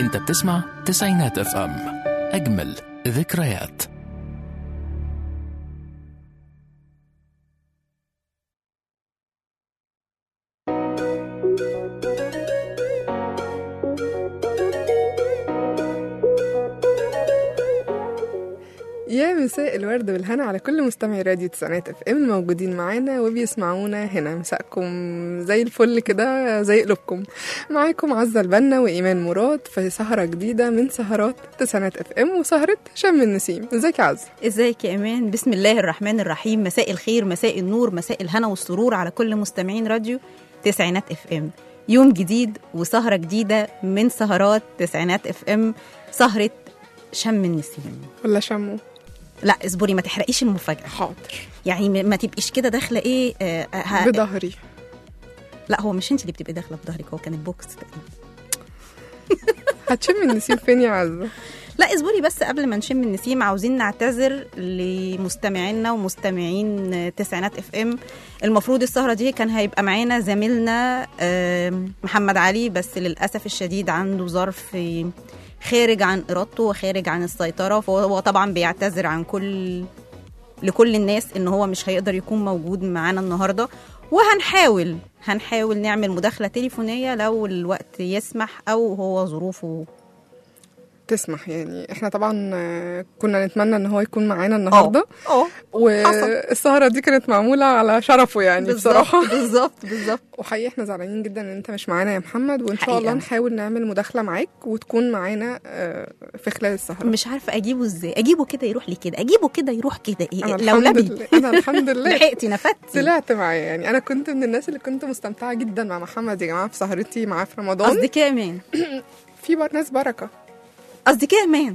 انت بتسمع تسعينات اف ام اجمل ذكريات يا مساء الورد والهنا على كل مستمعي راديو تسعينات اف ام الموجودين معانا وبيسمعونا هنا مساءكم زي الفل كده زي قلوبكم معاكم عزة البنا وإيمان مراد في سهرة جديدة من سهرات تسعينات اف ام وسهرة شم النسيم ازيك يا عزة ازيك يا ايمان بسم الله الرحمن الرحيم مساء الخير مساء النور مساء الهنا والسرور على كل مستمعين راديو تسعينات اف ام يوم جديد وسهرة جديدة من سهرات تسعينات اف ام سهرة شم النسيم ولا شمو لا اصبري ما تحرقيش المفاجأة حاضر يعني ما ما تبقيش كده داخلة ايه آه ه- بظهري لا هو مش انت اللي بتبقي داخلة بظهرك هو كان البوكس تقريبا هتشم النسيم فين يا عزة لا اصبري بس قبل ما نشم النسيم عاوزين نعتذر لمستمعينا ومستمعين تسعينات اف ام المفروض السهره دي كان هيبقى معانا زميلنا آم، محمد علي بس للاسف الشديد عنده ظرف خارج عن ارادته وخارج عن السيطره فهو طبعا بيعتذر عن كل لكل الناس ان هو مش هيقدر يكون موجود معانا النهارده وهنحاول هنحاول نعمل مداخله تليفونيه لو الوقت يسمح او هو ظروفه تسمح يعني احنا طبعا آه، كنا نتمنى ان هو يكون معانا النهارده اه والسهرة دي كانت معمولة على شرفه يعني بالظبط بصراحة بالظبط بالظبط وحقيقي احنا زعلانين جدا ان انت مش معانا يا محمد وان شاء حقيقة. الله نحاول نعمل مداخله معاك وتكون معانا آه، في خلال السهره مش عارفه اجيبه ازاي اجيبه كده يروح لي كده اجيبه كده يروح كده انا ايه الحمد لولبي لله انا الحمد لله لحقتي نفدتي طلعت معايا يعني انا كنت من الناس اللي كنت مستمتعه جدا مع محمد يا جماعه في سهرتي معاه في رمضان قصدك ايه يا مان في بر ناس بركه قصدك ايه يا مان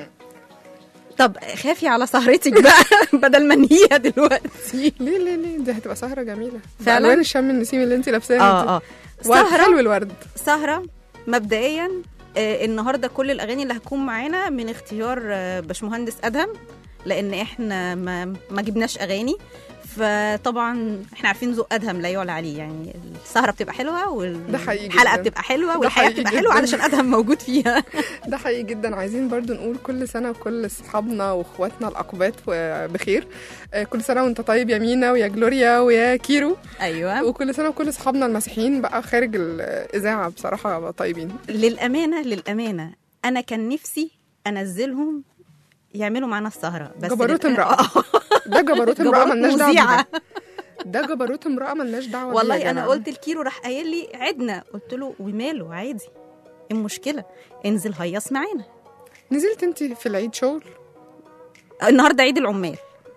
طب خافي على سهرتك بقى بدل ما نهيها دلوقتي ليه ليه ليه دي هتبقى سهره جميله فعلا؟ الوان الشم النسيم اللي انت لابساها اه دي اه ورد سهره حلو الورد سهره مبدئيا آه النهارده كل الاغاني اللي هتكون معانا من اختيار آه باشمهندس ادهم لان احنا ما ما جبناش اغاني فطبعا احنا عارفين ذوق ادهم لا يعلى عليه يعني السهره بتبقى حلوه ده حقيقي والحلقه جداً. بتبقى حلوه ده والحياه حقيقي بتبقى حلوه جداً. علشان ادهم موجود فيها ده حقيقي جدا عايزين برضو نقول كل سنة وكل أصحابنا وإخواتنا الأقباط بخير آه، كل سنة وأنت طيب يا مينا ويا جلوريا ويا كيرو ايوه وكل سنة وكل أصحابنا المسيحيين بقى خارج الإذاعة بصراحة طيبين للامانه للامانه انا كان نفسي انزلهم يعملوا معانا السهره بس جبروت للأ- امرأة ده جبروت امرأة جبروت ملناش دعوة مذيعة. بيها. ده جبروت امرأة ملناش دعوة بيها يا والله انا جماعة. قلت الكيلو راح قايل لي عدنا قلت له وماله عادي ايه المشكله انزل هيص معانا نزلت أنت في العيد شغل النهارده عيد العمال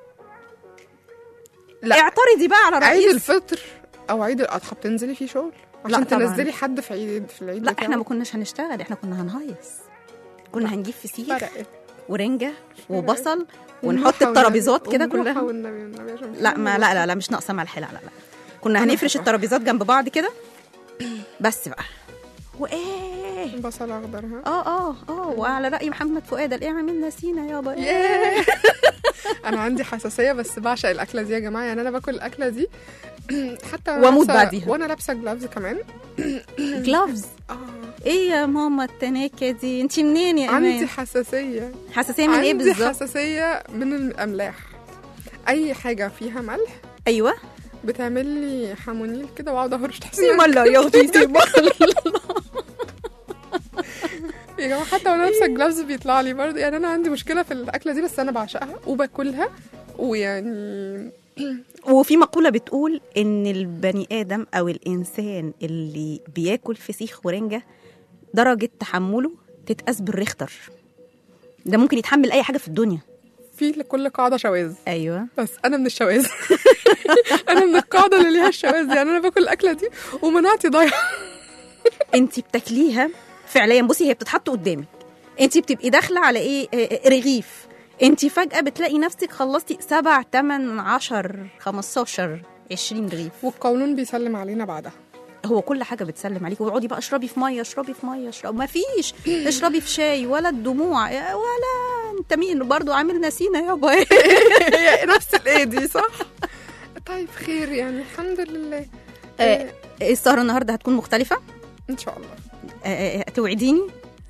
لا. اعترضي بقى على عيد رئيس الفطر أو عيد الأضحى بتنزلي فيه شغل لا عشان طبعاً. تنزلي حد في عيد في العيد لا بتاعه. احنا ما كناش هنشتغل احنا كنا هنهيص كنا هنجيب فسيخ فرقت ورنجه وبصل ونحط والملح الترابيزات والنبي- كده والملح كلها والنبي والنبي عشان لا ما لا لا لا مش ناقصه ملح لا لا لا كنا أنا هنفرش بحبها. الترابيزات جنب بعض كده بس بقى وايه بصل اخضر ها اه اه اه وعلى راي محمد فؤاد قال ايه عملنا سينا يابا ياه. انا عندي حساسيه بس بعشق الاكله دي يا جماعه يعني انا باكل الاكله دي حتى وأنا وأموت لابسة- بعديها. وانا لابسه جلافز كمان جلافز اه ايه يا ماما التناكه دي انت منين يا عندي امان حساسيه حساسيه من ايه عندي بالظبط حساسيه من الاملاح اي حاجه فيها ملح ايوه بتعمل لي حمونيل كده واقعد اهرش تحس إن سيما الله يا اختي سيما يا جماعه حتى وانا لابسه الجلافز بيطلع لي برضه يعني انا عندي مشكله في الاكله دي بس انا بعشقها وباكلها ويعني وفي مقولة بتقول إن البني آدم أو الإنسان اللي بياكل فسيخ ورنجة درجة تحمله تتقاس بالريختر ده ممكن يتحمل أي حاجة في الدنيا في لكل قاعده شواذ أيوة بس انا من الشواذ انا من القاعده اللي ليها الشواذ يعني انا باكل الاكله دي ومناعتي ضايعه أنت بتاكليها فعليا بصي هي بتتحط قدامك أنت بتبقي داخلة على إيه آه، رغيف أنت فجأة بتلاقي نفسك خلصتي سبع تمن عشر خمستاشر عشرين رغيف والقولون بيسلم علينا بعدها هو كل حاجه بتسلم عليك واقعدي بقى اشربي في ميه اشربي في ميه اشربي ما فيش اشربي في شاي ولا الدموع ولا انت مين برضو عامل نسينا يابا هي نفس الايه دي صح طيب خير يعني الحمد لله آه، السهره النهارده هتكون مختلفه ان شاء الله آه، آه، توعديني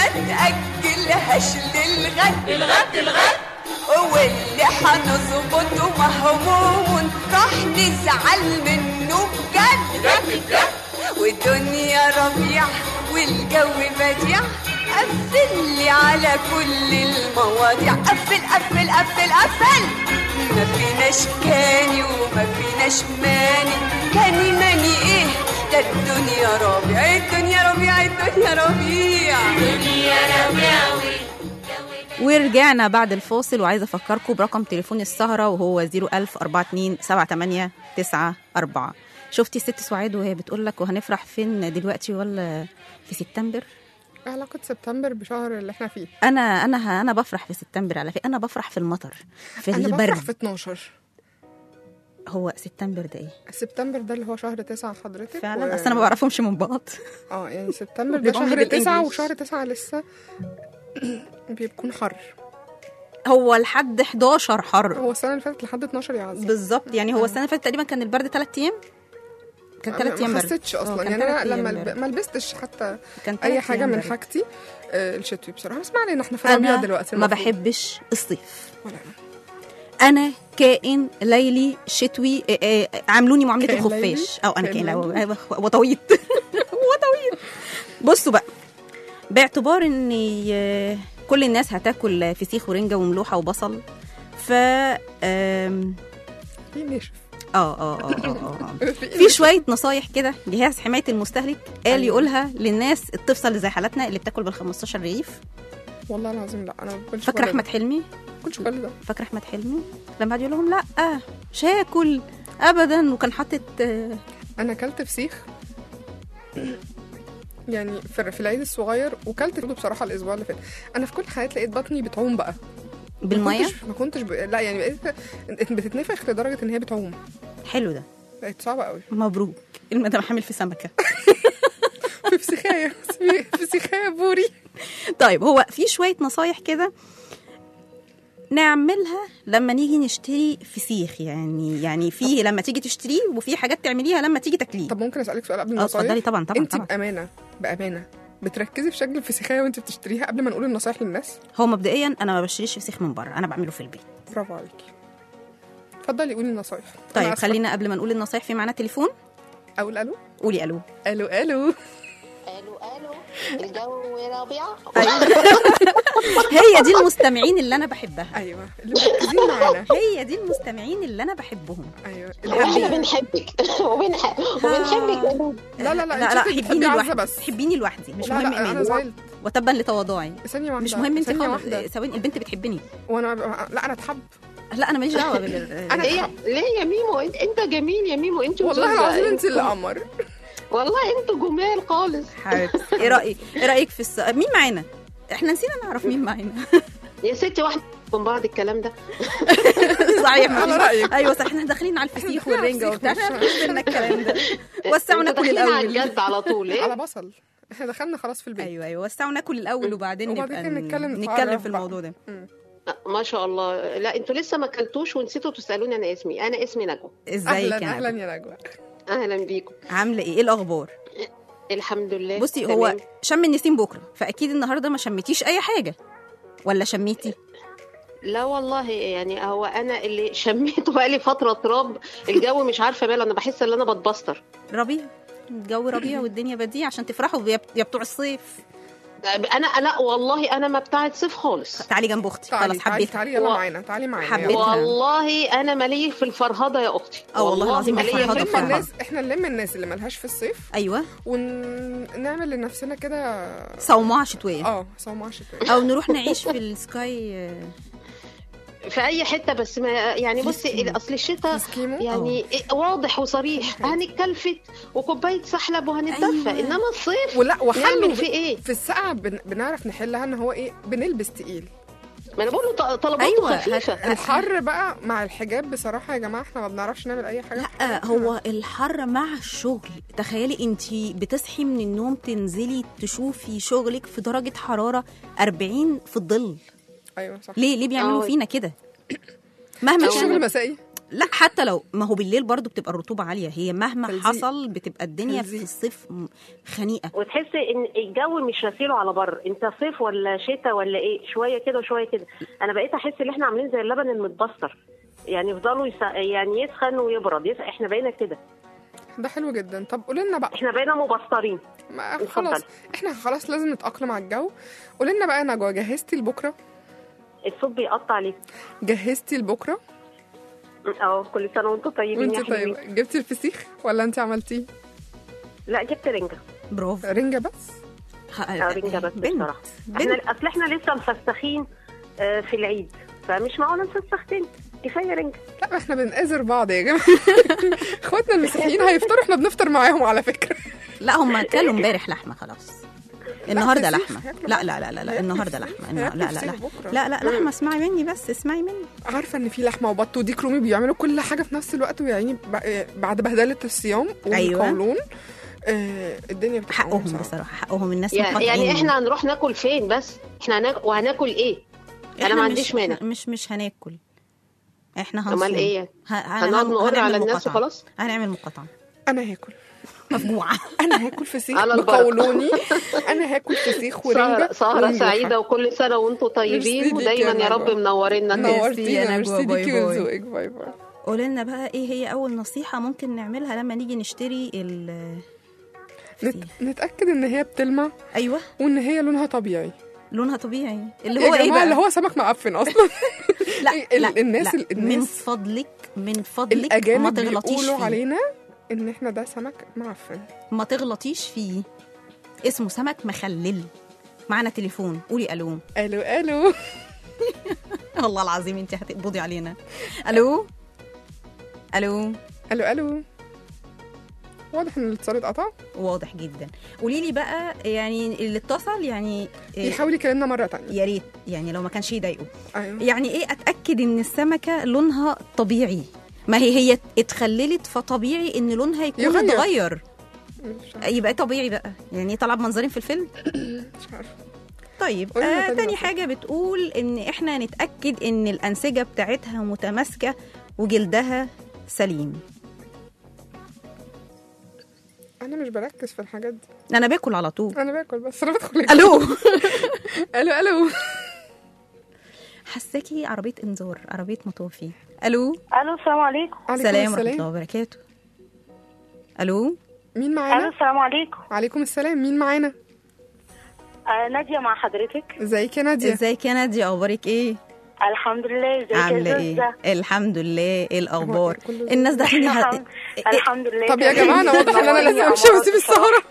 ما تأجلهاش للغد الغد الغد واللي هنظبطه مهموم راح نزعل منه بجد والدنيا ربيع والجو بديع قفل لي على كل المواضيع قفل قفل قفل قفل ما فيناش كاني وما فيناش ماني كاني ماني ايه ده الدنيا ربيع الدنيا ربيع الدنيا ربيع ورجعنا بعد الفاصل وعايزه افكركم برقم تليفون السهره وهو 010427894 شفتي الست سعاد وهي بتقول لك وهنفرح فين دلوقتي ولا في سبتمبر إيه علاقة سبتمبر بشهر اللي احنا فيه انا انا انا بفرح في سبتمبر على فكره انا بفرح في المطر في انا البرد بفرح في 12 هو سبتمبر ده ايه سبتمبر ده اللي هو شهر تسعة حضرتك فعلا و- اصل انا ما بعرفهمش من بعض اه يعني سبتمبر ده بيبقى شهر بالإنجليش. تسعة وشهر تسعة لسه بيكون حر هو لحد 11 حر هو السنة اللي فاتت لحد 12 يعزم بالظبط يعني هو السنه اللي فاتت تقريبا كان البرد 3 ايام كان 3 ايام ما برد حسيتش آه، اصلا كان يعني انا تلات أيام لما برد. الب- ما لبستش حتى كان اي تلات حاجه أيام من برد. حاجتي آه، الشتوي بصراحه بس ما علينا احنا في ربيع انا دلوقتي ما المفروض. بحبش الصيف ولا أنا. انا كائن ليلي شتوي آه، آه، عاملوني معامله كائن الخفاش ليلي؟ او انا كائن كائن ليلي؟ ليلي وطويط وطويط بصوا بقى باعتبار ان آه، كل الناس هتاكل فسيخ ورنجه وملوحه وبصل ف آم، في نشف اه اه اه اه آه. في نشف. شويه نصايح كده جهاز حمايه المستهلك قال أيوة. يقولها للناس التفصل اللي زي حالتنا اللي بتاكل بال 15 رغيف والله العظيم لا انا ما باكلش فاكره ولا احمد ده. حلمي ما باكلش ولا ده فاكره احمد حلمي لما قعد يقول لهم لا مش هاكل ابدا وكان حاطط آه، انا اكلت فسيخ يعني في في العيد الصغير وكلت برضه بصراحه الاسبوع اللي فات انا في كل حياتي لقيت بطني بتعوم بقى ما بالميه كنتش ما كنتش ب... لا يعني بقيت بتتنفخ لدرجه ان هي بتعوم حلو ده بقت صعبه قوي مبروك المدام حامل في سمكه في فسيخايه في فسيخايه بوري طيب هو في شويه نصايح كده نعملها لما نيجي نشتري فسيخ يعني يعني في لما تيجي تشتريه وفي حاجات تعمليها لما تيجي تاكليه طب ممكن اسالك سؤال قبل اه النصايح اتفضلي طبعا طبعا انت طبعا بامانه بامانه بتركزي في شكل الفسيخايه وانت بتشتريها قبل ما نقول النصايح للناس هو مبدئيا انا ما بشتريش فسيخ من بره انا بعمله في البيت برافو عليكي اتفضلي قولي النصايح أنا طيب آسفة. خلينا قبل ما نقول النصايح في معانا تليفون اقول الو قولي الو الو الو الو الو الجو ربيع هي دي المستمعين اللي انا بحبها ايوه اللي مركزين معانا هي دي المستمعين اللي انا بحبهم ايوه واحنا بنحبك وبنح... وبنحبك يا نور. لا لا لا لا لا انت شكلك حبيني بتحبي عزة لوحدي بس حبيني لوحدي مش لا مهم لا انا ايمان زعلت وتبا لتواضعي ثانيه واحده مش مهم انت ثانية خالص واحدة. ثواني البنت بتحبني وانا لا انا اتحب لا انا ماليش دعوه بال أنا- ليه ليه يا ميمو انت, انت جميل يا ميمو انت والله وزوزة. العظيم انت اللي قمر والله انتوا جمال خالص حبيبتي ايه رايك ايه رايك في الس... مين معانا احنا نسينا نعرف مين معانا يا ستي واحده من بعض الكلام ده صحيح على ما رأيك. ايوه صح احنا داخلين على الفسيخ داخلين على والرنجه الفسيخ وبتاع مش- احنا مفيش بينا الكلام ده وسعوا انتوا ناكل داخلين على الاول الجد على طول على ايه بصل احنا دخلنا خلاص في البيت ايوه ايوه وسعوا ناكل الاول وبعدين وبعد نبقى كده نتكلم نتكلم نتعرف في بقى. الموضوع ده ما شاء الله لا انتوا لسه ما اكلتوش ونسيتوا تسالوني انا اسمي انا اسمي نجوى ازيك اهلا يا اهلا نجوى؟ يا نجوى اهلا بيكم عامله ايه ايه الاخبار الحمد لله بصي تمام. هو شم النسيم بكره فاكيد النهارده ما شميتيش اي حاجه ولا شميتي لا والله يعني هو انا اللي شميته بقالي فتره تراب الجو مش عارفه ماله انا بحس ان انا بتبستر ربيع الجو ربيع والدنيا بديع عشان تفرحوا يا يا بتوع الصيف انا لا والله انا ما بتاعت صيف خالص تعالي جنب اختي تعالي خلاص تعالي حبيتها تعالي يلا و- معانا تعالي معانا حبيتها. يلا. والله انا مالي في الفرهده يا اختي اه والله العظيم مالية الفرهدة في نلم فعلا. الناس احنا نلم الناس اللي ملهاش في الصيف ايوه ونعمل لنفسنا كده صومعه شتويه اه صومعة شتوية او نروح نعيش في السكاي آه، في اي حته بس ما يعني بصي سكيمو. اصل الشتاء سكيمو يعني إيه واضح وصريح هنتكلفت وكوبايه سحلب وهنتدفى أيوة. انما الصيف ولا وحله نعمل فيه ايه في السقعة بن... بنعرف نحلها ان هو ايه بنلبس تقيل ما انا بقول له ط- طلباته أيوة، خفيفه الحر بقى مع الحجاب بصراحة يا جماعة احنا ما بنعرفش نعمل اي حاجة لا هو الحر مع الشغل تخيلي انت بتصحي من النوم تنزلي تشوفي شغلك في درجه حراره 40 في الظل ايوه صح ليه ليه بيعملوا اه. فينا كده مهما الشغل كان مسائي لا حتى لو ما هو بالليل برضو بتبقى الرطوبه عاليه هي مهما تلزيق. حصل بتبقى الدنيا في تلزيق. الصيف م- خنيقه وتحسي ان الجو مش راسيله على بر انت صيف ولا شتاء ولا ايه شويه كده وشويه كده انا بقيت احس ان احنا عاملين زي اللبن المتبستر يعني يفضلوا يس... يعني يسخن ويبرد يس... احنا بقينا كده ده حلو جدا طب قولي لنا بقى احنا بقينا مبسترين ما اتفضل. خلاص احنا خلاص لازم نتأقلم على الجو قولي لنا بقى يا نجوى جهزتي لبكره الصوت بيقطع ليه جهزتي لبكره اه كل سنه وانتم طيبين وانت يا حلوين طيبه جبتي الفسيخ ولا انت عملتيه لا جبت رنجه برافو رنجه بس ه- آه، رنجة بس بنت بصراحة. بنت احنا اصل احنا لسه مفسخين آه، في العيد فمش معقوله نفسخ تاني كفايه رنجه لا ما احنا بنقازر بعض يا جماعه اخواتنا المسيحيين هيفطروا احنا بنفطر معاهم على فكره لا هم كلوا امبارح لحمه خلاص النهارده فسيخ لحمه هياكلوا لا لا لا لا, لا هياكلوا النهارده فسيخ. لحمه النه- لا لا هياكلوا لا فسيخ بكرة. لا لا لحمه اسمعي مني بس اسمعي مني عارفه ان في لحمه وبط وديك رومي بيعملوا كل حاجه في نفس الوقت ويعني بعد بهدله الصيام أيوة. والقولون آه الدنيا بتبقى حقهم صعبة. بصراحه حقهم الناس يعني, مقاطعين. يعني احنا هنروح ناكل فين بس احنا هناك... وهناكل ايه انا إحنا ما مش- عنديش مانع مش مش هناكل احنا هنصوم امال ايه ه- هنقعد هن- نقر هنعمل على الناس مقاطعة. وخلاص هنعمل مقاطعه انا هاكل مفجوعه انا هاكل فسيخ على البركة. بقولوني انا هاكل فسيخ ورنجه سهرة, سهرة وملوحة. سعيدة وكل سنة وانتم ميرسي طيبين ليك ودايما يا يا رب نجوى. منورينا كده ميرسي يا نورتينا نجوى، ميرسي باي ليكي باي. وذوقك باي باي قولي لنا بقى ايه هي اول نصيحه ممكن نعملها لما نيجي نشتري ال نت... نتاكد ان هي بتلمع ايوه وان هي لونها طبيعي لونها طبيعي اللي يا هو ايه جماعه بقى اللي هو سمك معفن اصلا لا, ال- لا الناس- لا الناس- من فضلك من فضلك ما الاجانب تغلطيش بيقولوا فيه علينا ان احنا ده سمك معفن ما تغلطيش فيه اسمه سمك مخلل معنا تليفون قولي الو الو الو والله العظيم انت هتقبضي علينا الو الو الو الو واضح ان الاتصال اتقطع واضح جدا قولي لي بقى يعني اللي اتصل يعني إيه يحاول يكلمنا مره تانية يا ريت يعني لو ما كانش يضايقه ايوه يعني ايه اتاكد ان السمكه لونها طبيعي ما هي هي اتخللت فطبيعي ان لونها يكون يغير. اتغير مش عارفة- يبقى إيه طبيعي بقى يعني طلع بمنظرين في الفيلم مش عارفه طيب قولي لنا آه تاني تاني نصيحة. حاجه بتقول ان احنا نتاكد ان الانسجه بتاعتها متماسكه وجلدها سليم انا مش بركز في الحاجات دي انا باكل على طول انا باكل بس انا بدخل الو الو الو حساكي عربيه انذار عربيه مطافي الو الو السلام عليكم عليكم سلام ورحمه السلام الله وبركاته الو مين الو معانا السلام عليكم عليكم السلام مين معانا آه ناديه مع حضرتك ازيك يا ناديه ازيك يا ناديه اخبارك ايه الحمد لله ازيك عامله يا ايه زوزة؟ الحمد لله ايه الاخبار كله الناس داخلين ه... الحمد- الحمد لله طب يا تمام. جماعه انا واضح ان انا لازم امشي أمارات واسيب بصراحة. السهره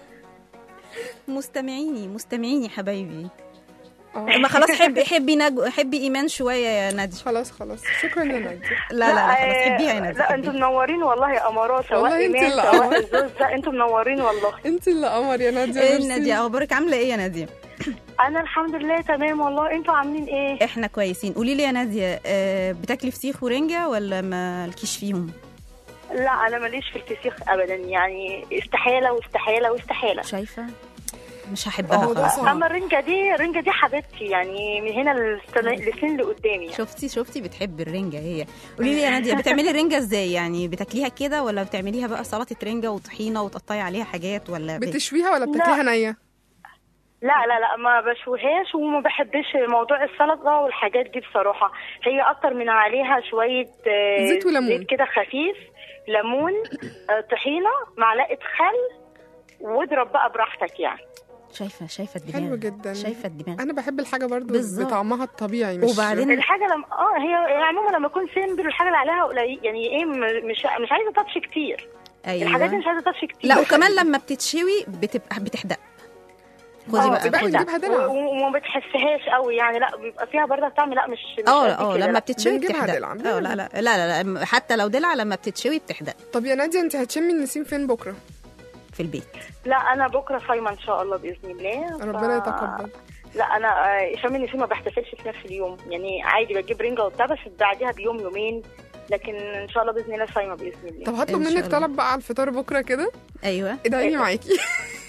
مستمعيني مستمعيني حبايبي آه. ما خلاص حبي حبي نجو حبي ايمان شويه يا ناديه خلاص خلاص شكرا يا ناديه لا لا لا خلاص آه، حبيها يا ناديه لا حبيها. انتوا منورين والله يا امارات سواء والله انت ايمان اللي سواء قمر. الزوزة انتوا منورين والله انت اللي قمر يا ناديه ايه ميرسي. ناديه اخبارك عامله ايه يا ناديه انا الحمد لله تمام والله انتوا عاملين ايه احنا كويسين قولي لي يا ناديه آه، بتاكلي فسيخ ورنجه ولا مالكيش فيهم لا انا ماليش في الفسيخ ابدا يعني استحاله واستحاله واستحاله شايفه مش اه هحبها ده خالص صعب. اما الرنجه دي الرنجه دي حبيبتي يعني من هنا للسنه للسنين اللي قدامي يعني. شفتي شفتي بتحب الرنجه هي قولي لي يا ناديه بتعملي الرنجه ازاي يعني بتاكليها كده ولا بتعمليها بقى سلطه رنجه وطحينه وتقطعي عليها حاجات ولا بت- بتشويها ولا بتاكليها نيه لا لا لا ما بشويهاش وما بحبش موضوع السلطه والحاجات دي بصراحه هي اكتر من عليها شويه آه، زيت وليمون. زيت كده خفيف ليمون آه، طحينه معلقه خل واضرب بقى براحتك يعني شايفه شايفه الدماغ حلو جدا شايفه الدماغ انا بحب الحاجه برضو بالظبط. بطعمها الطبيعي مش وبعدين الحاجه لما اه هي هي عموما لما يكون سيمبل الحاجه اللي عليها قليل يعني ايه م- مش مش عايزه تاتش كتير الحاجات دي مش عايزه تاتش كتير لا وكمان لما بتتشوي بتبقى بتحدق خدي آه، بقى بتبقى خدي نجيبها دلع و- و- وما بتحسهاش قوي يعني لا بيبقى فيها برضه طعم لا مش مش اه قد اه كده، لما لا. بتتشوي بنجيبها بتحدق دلع، اه لا لا لا لا لا حتى لو دلع لما بتتشوي بتحدق طب يا ناديه انت هتشمي النسيم فين بكره في البيت لا انا بكره صايمه ان شاء الله باذن الله ف- ربنا يتقبل لا انا آه، شم النسيم ما بحتفلش في نفس اليوم يعني عادي بجيب رنجه وبتاع بس بعدها بيوم يومين لكن ان شاء الله باذن الله صايمه باذن الله طب هطلب إن شاء منك الله. طلب بقى على الفطار بكره كده ايوه ادعيني معاكي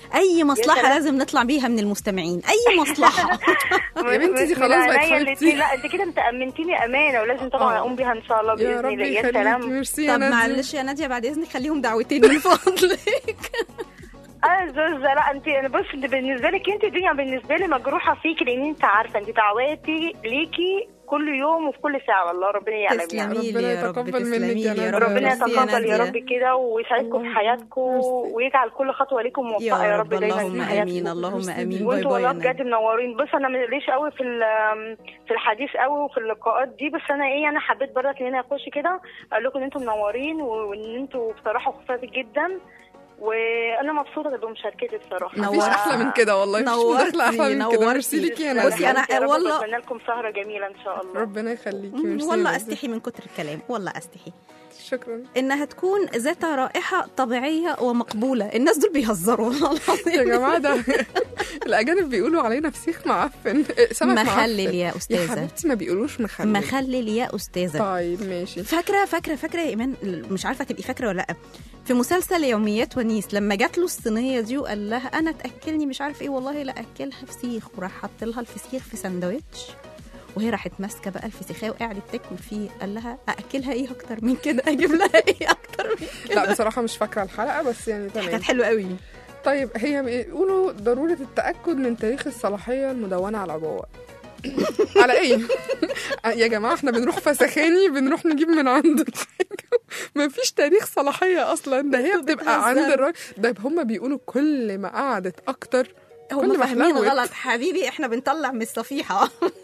اي مصلحه سلام. لازم نطلع بيها من المستمعين اي مصلحه يا بنتي دي من خلاص بقت عينيا حبيبتي. الاتنين. لا انت كده انت امنتيني امانه ولازم طبعا آه. اقوم بيها ان شاء الله يا باذن رب الله يا يخليكي سلام ميرسي يا طب نادية. معلش يا ناديه بعد اذنك خليهم دعوتين من فضلك اه زوزة لا انت انا بص انت بالنسبه لك انت الدنيا بالنسبه لي مجروحه فيكي لان انت عارفه انت دعواتي ليكي كل يوم وفي كل ساعه والله ربنا يعلم يعني تسلمي لي ربنا يا رب يتقبل منك تسلمي يا لي يا نادية. رب ربنا ميرسي يا يتقبل يا نادية. رب كده ويسعدكم في حياتكم ويجعل كل خطوه ليكم موفقه يا رب دايما اللهم في حياتكم امين اللهم ميرسي امين ليكي. باي وانتوا باي والله يا بجد نادية. منورين بص انا ماليش قوي في ال- في الحديث قوي وفي اللقاءات دي بس انا ايه انا حبيت برضك ان انا اخش كده اقول لكم ان انتوا منورين وان انتوا بصراحه خفاف جدا وانا مبسوطه بمشاركتي بصراحه نورتي. مفيش احلى من كده والله مفيش نورتي، مداخله احلى من كده نورتي. ميرسي ليكي يا بصي، نادية أنا- يا رب والله- بتمنى لكم سهره جميله ان شاء الله ربنا يخليكي مم، ميرسي والله يا استحي من كتر الكلام والله استحي شكرا انها تكون ذات رائحه طبيعيه ومقبوله الناس دول بيهزروا والله العظيم. يا جماعه ده الاجانب بيقولوا علينا فسيخ معفن سمك مخلل معفن. يا يا استاذه حبيبتي ما بيقولوش مخلل مخلل يا استاذه طيب ماشي فاكره فاكره فاكره يا ايمان مش عارفه تبقي فاكره ولا لا في مسلسل يوميات ونيس لما جات له الصينيه دي وقال لها انا تاكلني مش عارف ايه والله لا اكلها فسيخ وراح حط لها الفسيخ في سندوتش وهي راحت ماسكه بقى الفسيخيه وقعدت تاكل فيه قال لها ااكلها ايه اكتر من كده اجيب لها ايه اكتر من كده لا بصراحه مش فاكره الحلقه بس يعني تمام كانت حلوه قوي طيب هي بيقولوا ضروره التاكد من تاريخ الصلاحيه المدونه على العبوه على ايه يا جماعه احنا بنروح فسخاني بنروح نجيب من عنده الحاجه مفيش تاريخ صلاحيه اصلا ده هي بتبقى عند بتهزروا. الراجل ده هم بيقولوا كل ما قعدت اكتر هم كل ما فاهمين حلوت. غلط حبيبي احنا بنطلع من الصفيحه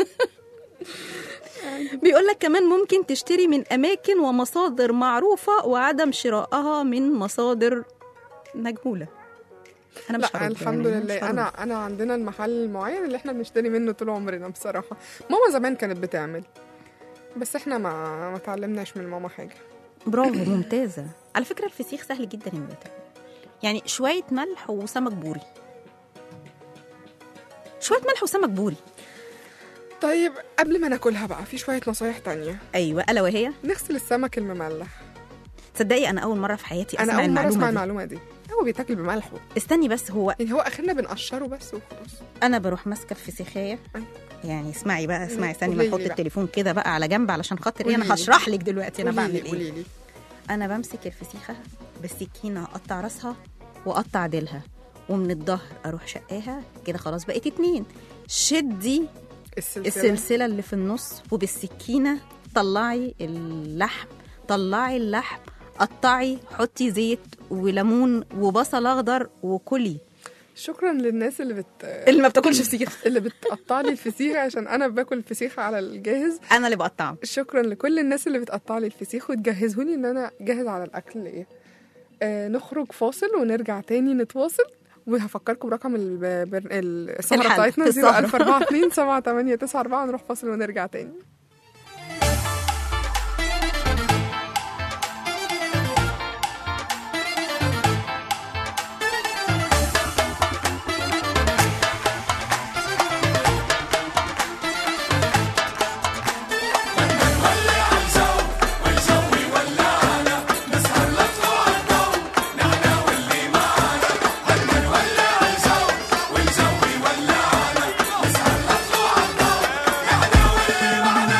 بيقول لك كمان ممكن تشتري من اماكن ومصادر معروفه وعدم شرائها من مصادر مجهوله انا مش لا هرد الحمد يعني، مش لله هرد. انا انا عندنا المحل المعين اللي احنا بنشتري منه طول عمرنا بصراحه ماما زمان كانت بتعمل بس احنا ما ما اتعلمناش من ماما حاجه برافو ممتازه على فكره الفسيخ سهل جدا انه يتعمل يعني شويه ملح وسمك بوري شويه ملح وسمك بوري طيب قبل ما ناكلها بقى في شويه نصايح تانية ايوه الا وهي نغسل السمك المملح تصدقي انا اول مره في حياتي انا اسمع اول مره اسمع المعلومه دي. المعلومه دي هو بيتاكل بملحه استني بس هو يعني هو اخرنا بنقشره بس وخلاص انا بروح ماسكه الفسيخيه أيوة. يعني اسمعي بقى اسمعي استني ما قوليلي نحط بقى. التليفون كده بقى على جنب علشان خاطر ايه انا قوليلي. هشرح لك دلوقتي انا بعمل ايه قولي لي انا بمسك الفسيخه بالسكينه اقطع راسها واقطع ديلها ومن الظهر اروح شقاها كده خلاص بقيت اتنين شدي السلسله السلسله اللي في النص وبالسكينه طلعي اللحم طلعي اللحم قطعي حطي زيت وليمون وبصل اخضر وكلي شكرا للناس اللي بت اللي ما بتاكلش فسيخ اللي بتقطع لي الفسيخ عشان انا باكل الفسيخ على الجاهز انا اللي بقطعه شكرا لكل الناس اللي بتقطع لي الفسيخ وتجهزوني ان انا جاهز على الاكل ايه آه نخرج فاصل ونرجع تاني نتواصل وهفكركم برقم البر... السهرة الحل. بتاعتنا السهرة. 01427 7894 نروح فاصل ونرجع تاني والجو ولعنا نسهر نطلع الضو نحن واللي معنا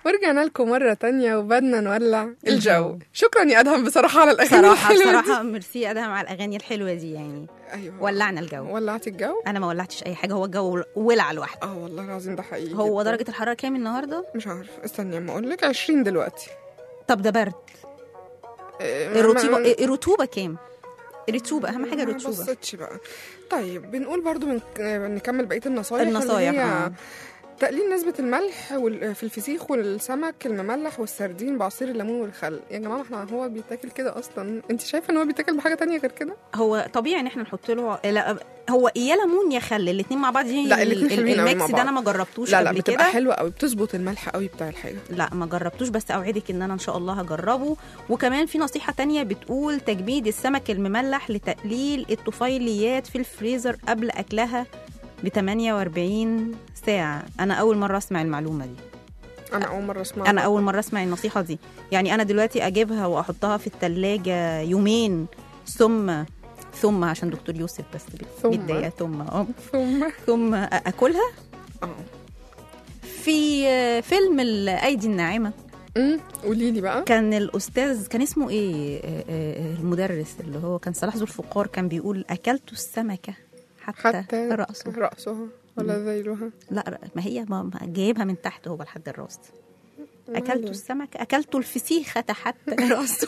ورجعنا لكم مرة تانية وبدنا نولع الجو شكرا يا أدهم بصراحة على الأغاني صراحه الحلوة بصراحه ميرسي يا ادهم على الاغاني الحلوه دي يعني دي. أيوة ولعنا الجو ولعتي الجو؟ انا ما ولعتش اي حاجه هو الجو ولع لوحده اه والله العظيم ده حقيقي هو جداً. درجه الحراره كام النهارده مش عارف استني اما اقول لك 20 دلوقتي طب ده برد إيه، الرطوبه ما- إيه، الرطوبه كام الرطوبه اهم حاجه ما الرطوبه بصيتش بقى طيب بنقول برضو من... نكمل بقيه النصايح اللي النصايح، هي آه. تقليل نسبة الملح وال- في الفسيخ والسمك المملح والسردين بعصير الليمون والخل يا جماعة احنا هو بيتاكل كده اصلا انت شايفة ان هو بيتاكل بحاجة تانية غير كده هو طبيعي ان احنا نحط له لا هو يا ليمون يا خل الاثنين مع بعض دي لا، الاتنين ال- حلوين أوي الميكس مع ده انا بعض. ما جربتوش لا لا قبل بتبقى كده حلوة قوي بتظبط الملح قوي بتاع الحاجة لا ما جربتوش بس اوعدك ان انا ان شاء الله هجربه وكمان في نصيحه تانية بتقول تجميد السمك المملح لتقليل الطفيليات في الفريزر قبل اكلها ب 48 ساعه انا اول مره اسمع المعلومه دي انا اول مرة اسمعها انا اول مره اسمع النصيحه دي يعني انا دلوقتي اجيبها واحطها في التلاجة يومين ثم ثم عشان دكتور يوسف بس ثم. متضايقه ثم اه ثم ثم اكلها اه في فيلم الايدي الناعمه أمم، قولي لي بقى كان الاستاذ كان اسمه ايه آه، آه، المدرس اللي هو كان صلاح ذو الفقار كان بيقول اكلت السمكه حتى, حتى راسه رأسها ولا ذيلها لا ما هي ما ما جايبها من تحت هو لحد الراس اكلت السمكه اكلت الفسيخه حتى راسه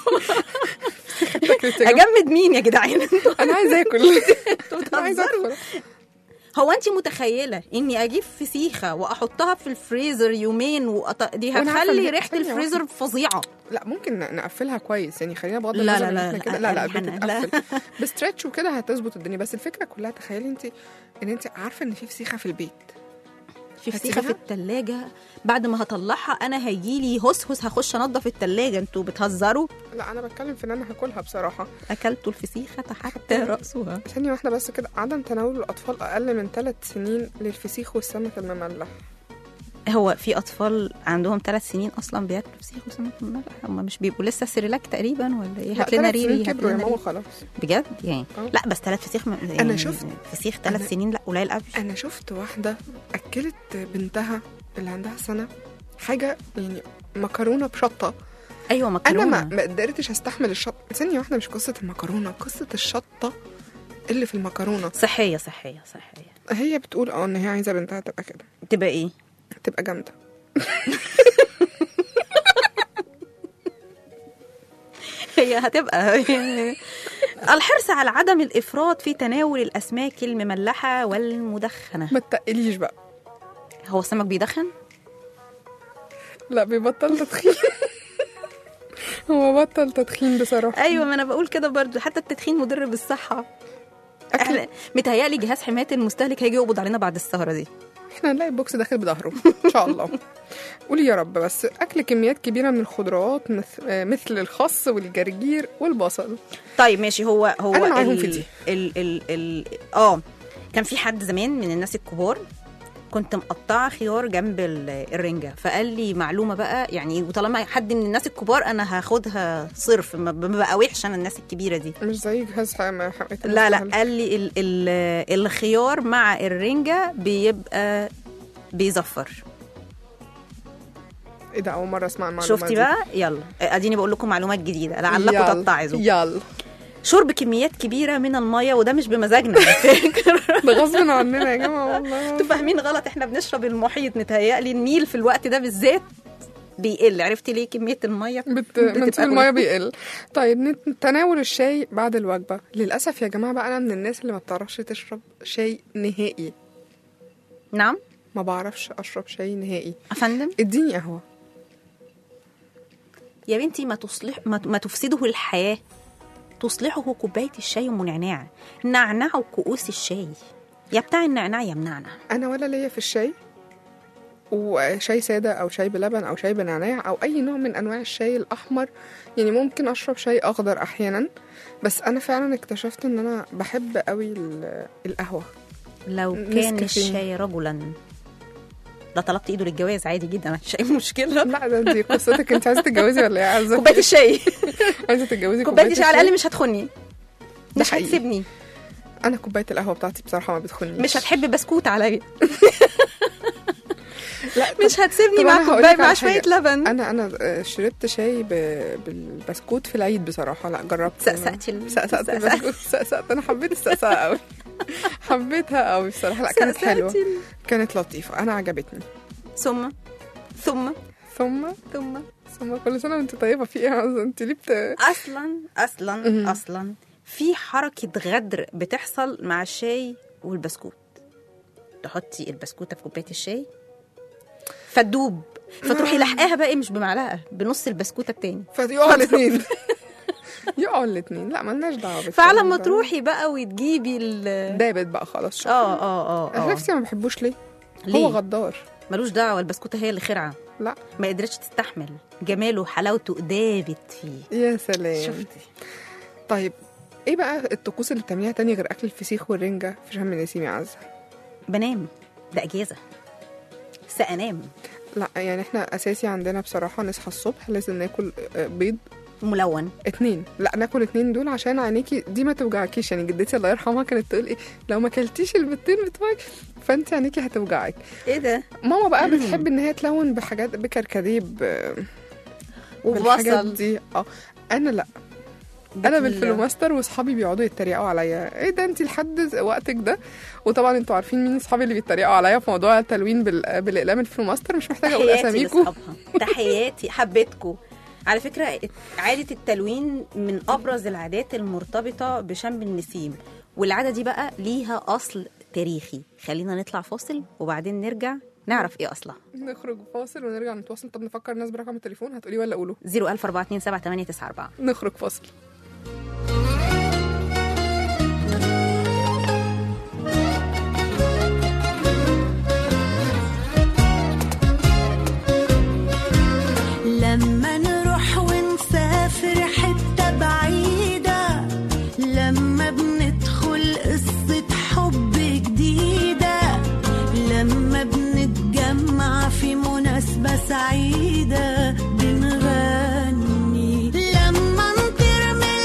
اجمد مين يا جدعان انا عايزة اكل انا عايزة بتهزروا. اكل هو انت متخيله اني اجيب فسيخه واحطها في الفريزر يومين وأط... دي وأنا عارفة هتخلي إن- ريحه ثانية الفريزر فظيعه لا ممكن ن- نقفلها كويس يعني خلينا بغض لا، النظر لا، إن لا، إحنا كده لا، لا لا أنا- لا. بتتقفل بستريتش وكده هتظبط الدنيا بس الفكره كلها تخيلي انت ان انت عارفه ان في فسيخه في البيت في فسيخه في هتسيبها؟ التلاجة بعد ما هطلعها انا هيجيلي هس هس هخش انضف التلاجة انتوا بتهزروا لا انا بتكلم في ان انا هاكلها بصراحه اكلت الفسيخه حتى راسها ثانيه واحده بس كده عدم تناول الاطفال اقل من ثلاث سنين للفسيخ والسمك المملح هو في اطفال عندهم ثلاث سنين اصلا بياكلوا فسيخ وسمك مملح هم مش بيبقوا لسه سيريلاك تقريبا ولا ايه لا هات لنا ثلاث ريري سنين هات كبروا يا لنا ماما ريري. خلاص بجد يعني آه. لا بس ثلاث فسيخ م... أنا يعني شفت- فسيخ أنا- ثلاث سنين لا قليل قوي انا شفت واحده اكلت بنتها اللي عندها سنه حاجه يعني مكرونه بشطه ايوه انا مكرونه ما ما قدرتش استحمل الشطه ثانيه واحده مش قصه المكرونه قصه الشطه اللي في المكرونه صحيه صحيه صحيه هي بتقول اه ان هي عايزه بنتها تبقى كده تبقى ايه تبقى جامده هي هتبقى الحرص على عدم الافراط في تناول الاسماك المملحه والمدخنه ما تقليش بقى هو السمك بيدخن لا بيبطل تدخين هو بطل تدخين بصراحه ايوه ما انا بقول كده برضو حتى التدخين مضر بالصحه احنا متهيألي جهاز حمايه المستهلك هيجي يقبض علينا بعد السهره دي احنا هنلاقي البوكس داخل بظهره ان شاء الله قولي يا رب بس اكل كميات كبيره من الخضروات مث- آه، مثل الخس والجرجير والبصل طيب ماشي هو هو أنا معاهم ال- في دي. ال ال ال اه كان في حد زمان من الناس الكبار كنت مقطعه خيار جنب ال- الرنجه فقال لي معلومه بقى يعني وطالما حد من الناس الكبار انا هاخدها صرف ما ب- ما بقى وحش انا الناس الكبيره دي مش زي جهاز حمايه حماية لا لا المستهلك. قال لي ال ال الخيار مع الرنجه بيبقى بيزفر ايه ده اول مره اسمع المعلومه شفتي دي. بقى يلا اديني بقول لكم معلومات جديده لعلكم يلا، تتعظوا يلا شرب كميات كبيره من الميه وده مش بمزاجنا على فكره ده غصب عننا يا جماعه والله انتوا فاهمين غلط احنا بنشرب المحيط متهيألي النيل في الوقت ده بالذات بيقل عرفتي ليه كميه الميه بت... بتبقى منسوب الميه قليلة. بيقل طيب نت- تناول الشاي بعد الوجبه للاسف يا جماعه بقى انا من الناس اللي ما بتعرفش تشرب شاي نهائي نعم ما بعرفش اشرب شاي نهائي افندم اديني قهوه يا بنتي ما تصلح ما, ما تفسده الحياه تصلحه كوبايه الشاي ام نعناع نعنع وكؤوس الشاي يا بتاع النعناع يا منعنع انا ولا ليا في الشاي وشاي ساده او شاي بلبن او شاي بنعناع او اي نوع من انواع الشاي الاحمر يعني ممكن اشرب شاي اخضر احيانا بس انا فعلا اكتشفت ان انا بحب قوي ال- القهوه لو كان نسكافيه. الشاي رجلا لا طلبت ايده للجواز عادي جدا مفيش اي مشكله لا ده دي قصتك انت عايزه تتجوزي ولا ايه يا عزه كوبايه الشاي عايزه تتجوزي كوبايه الشاي على الاقل مش هتخني ده مش حقيقي. هتسيبني انا كوبايه القهوه بتاعتي بصراحه ما بتخنيش مش هتحب بسكوت عليا لا مش هتسيبني طب مع أنا هقولك كوبايه على مع شويه حاجة. لبن انا انا آه، شربت شاي ب- بالبسكوت في العيد بصراحه لا جربت سقسقتي ال- سقسقت سقسقت. البسكوت سقسقت انا حبيت السقسقه قوي حبيتها قوي بصراحه لا كانت حلوه سقسقتي ال- كانت لطيفه انا عجبتني ثم ثم ثم ثم ثم كل سنه وانت طيبه في ايه يا عزة؟ انت ليه بت... اصلا اصلا مهم. اصلا في حركه غدر بتحصل مع الشاي والبسكوت تحطي البسكوته في كوبايه الشاي فتدوب فتروحي لحقاها بقى إيه مش بمعلقه بنص البسكوته التاني فيقعوا الاثنين يقعوا الاثنين لا مالناش دعوه بالكلام فعلى ما ده. تروحي بقى وتجيبي ال دابت بقى خلاص شكرا اه اه انا اه نفسي ما بحبوش ليه ليه؟ هو غدار ملوش دعوه البسكوته هي اللي خرعه لا ما قدرتش تستحمل جماله وحلاوته دابت فيه يا سلام شفتي طيب ايه بقى الطقوس اللي بتعمليها تاني غير اكل الفسيخ والرنجه في شم النسيم يا عزه بنام ده اجازه سأنام لا يعني احنا اساسي عندنا بصراحه نصحى الصبح لازم ناكل آه، بيض ملون اتنين لا ناكل اتنين دول عشان عينيكي دي ما توجعكيش يعني جدتي الله يرحمها كانت تقول ايه لو ما كلتيش البيضتين بتوعك فانت عينيكي هتوجعك ايه ده ماما بقى بتحب ان هي تلون بحاجات بكركديه ب- بالحاجات وبصل دي اه انا لا انا بتل- بالفلوماستر واصحابي بيقعدوا يتريقوا عليا ايه ده انت لحد وقتك ده وطبعا انتوا عارفين مين اصحابي اللي بيتريقوا عليا في موضوع التلوين بال... بالاقلام الفلوماستر مش محتاجه اقول تحياتي اساميكم لاصحابها تحياتي حبيتكم على فكرة عادة التلوين من أبرز العادات المرتبطة بشم النسيم والعادة دي بقى ليها أصل تاريخي خلينا نطلع فاصل وبعدين نرجع نعرف إيه أصلها نخرج فاصل ونرجع نتواصل طب نفكر الناس برقم التليفون هتقولي ولا اقوله 01427 نخرج فاصل لما نروح ونسافر حتة بعيدة لما بندخل قصة حب جديدة لما بنتجمع في مناسبة سعيدة بنغني لما نطير من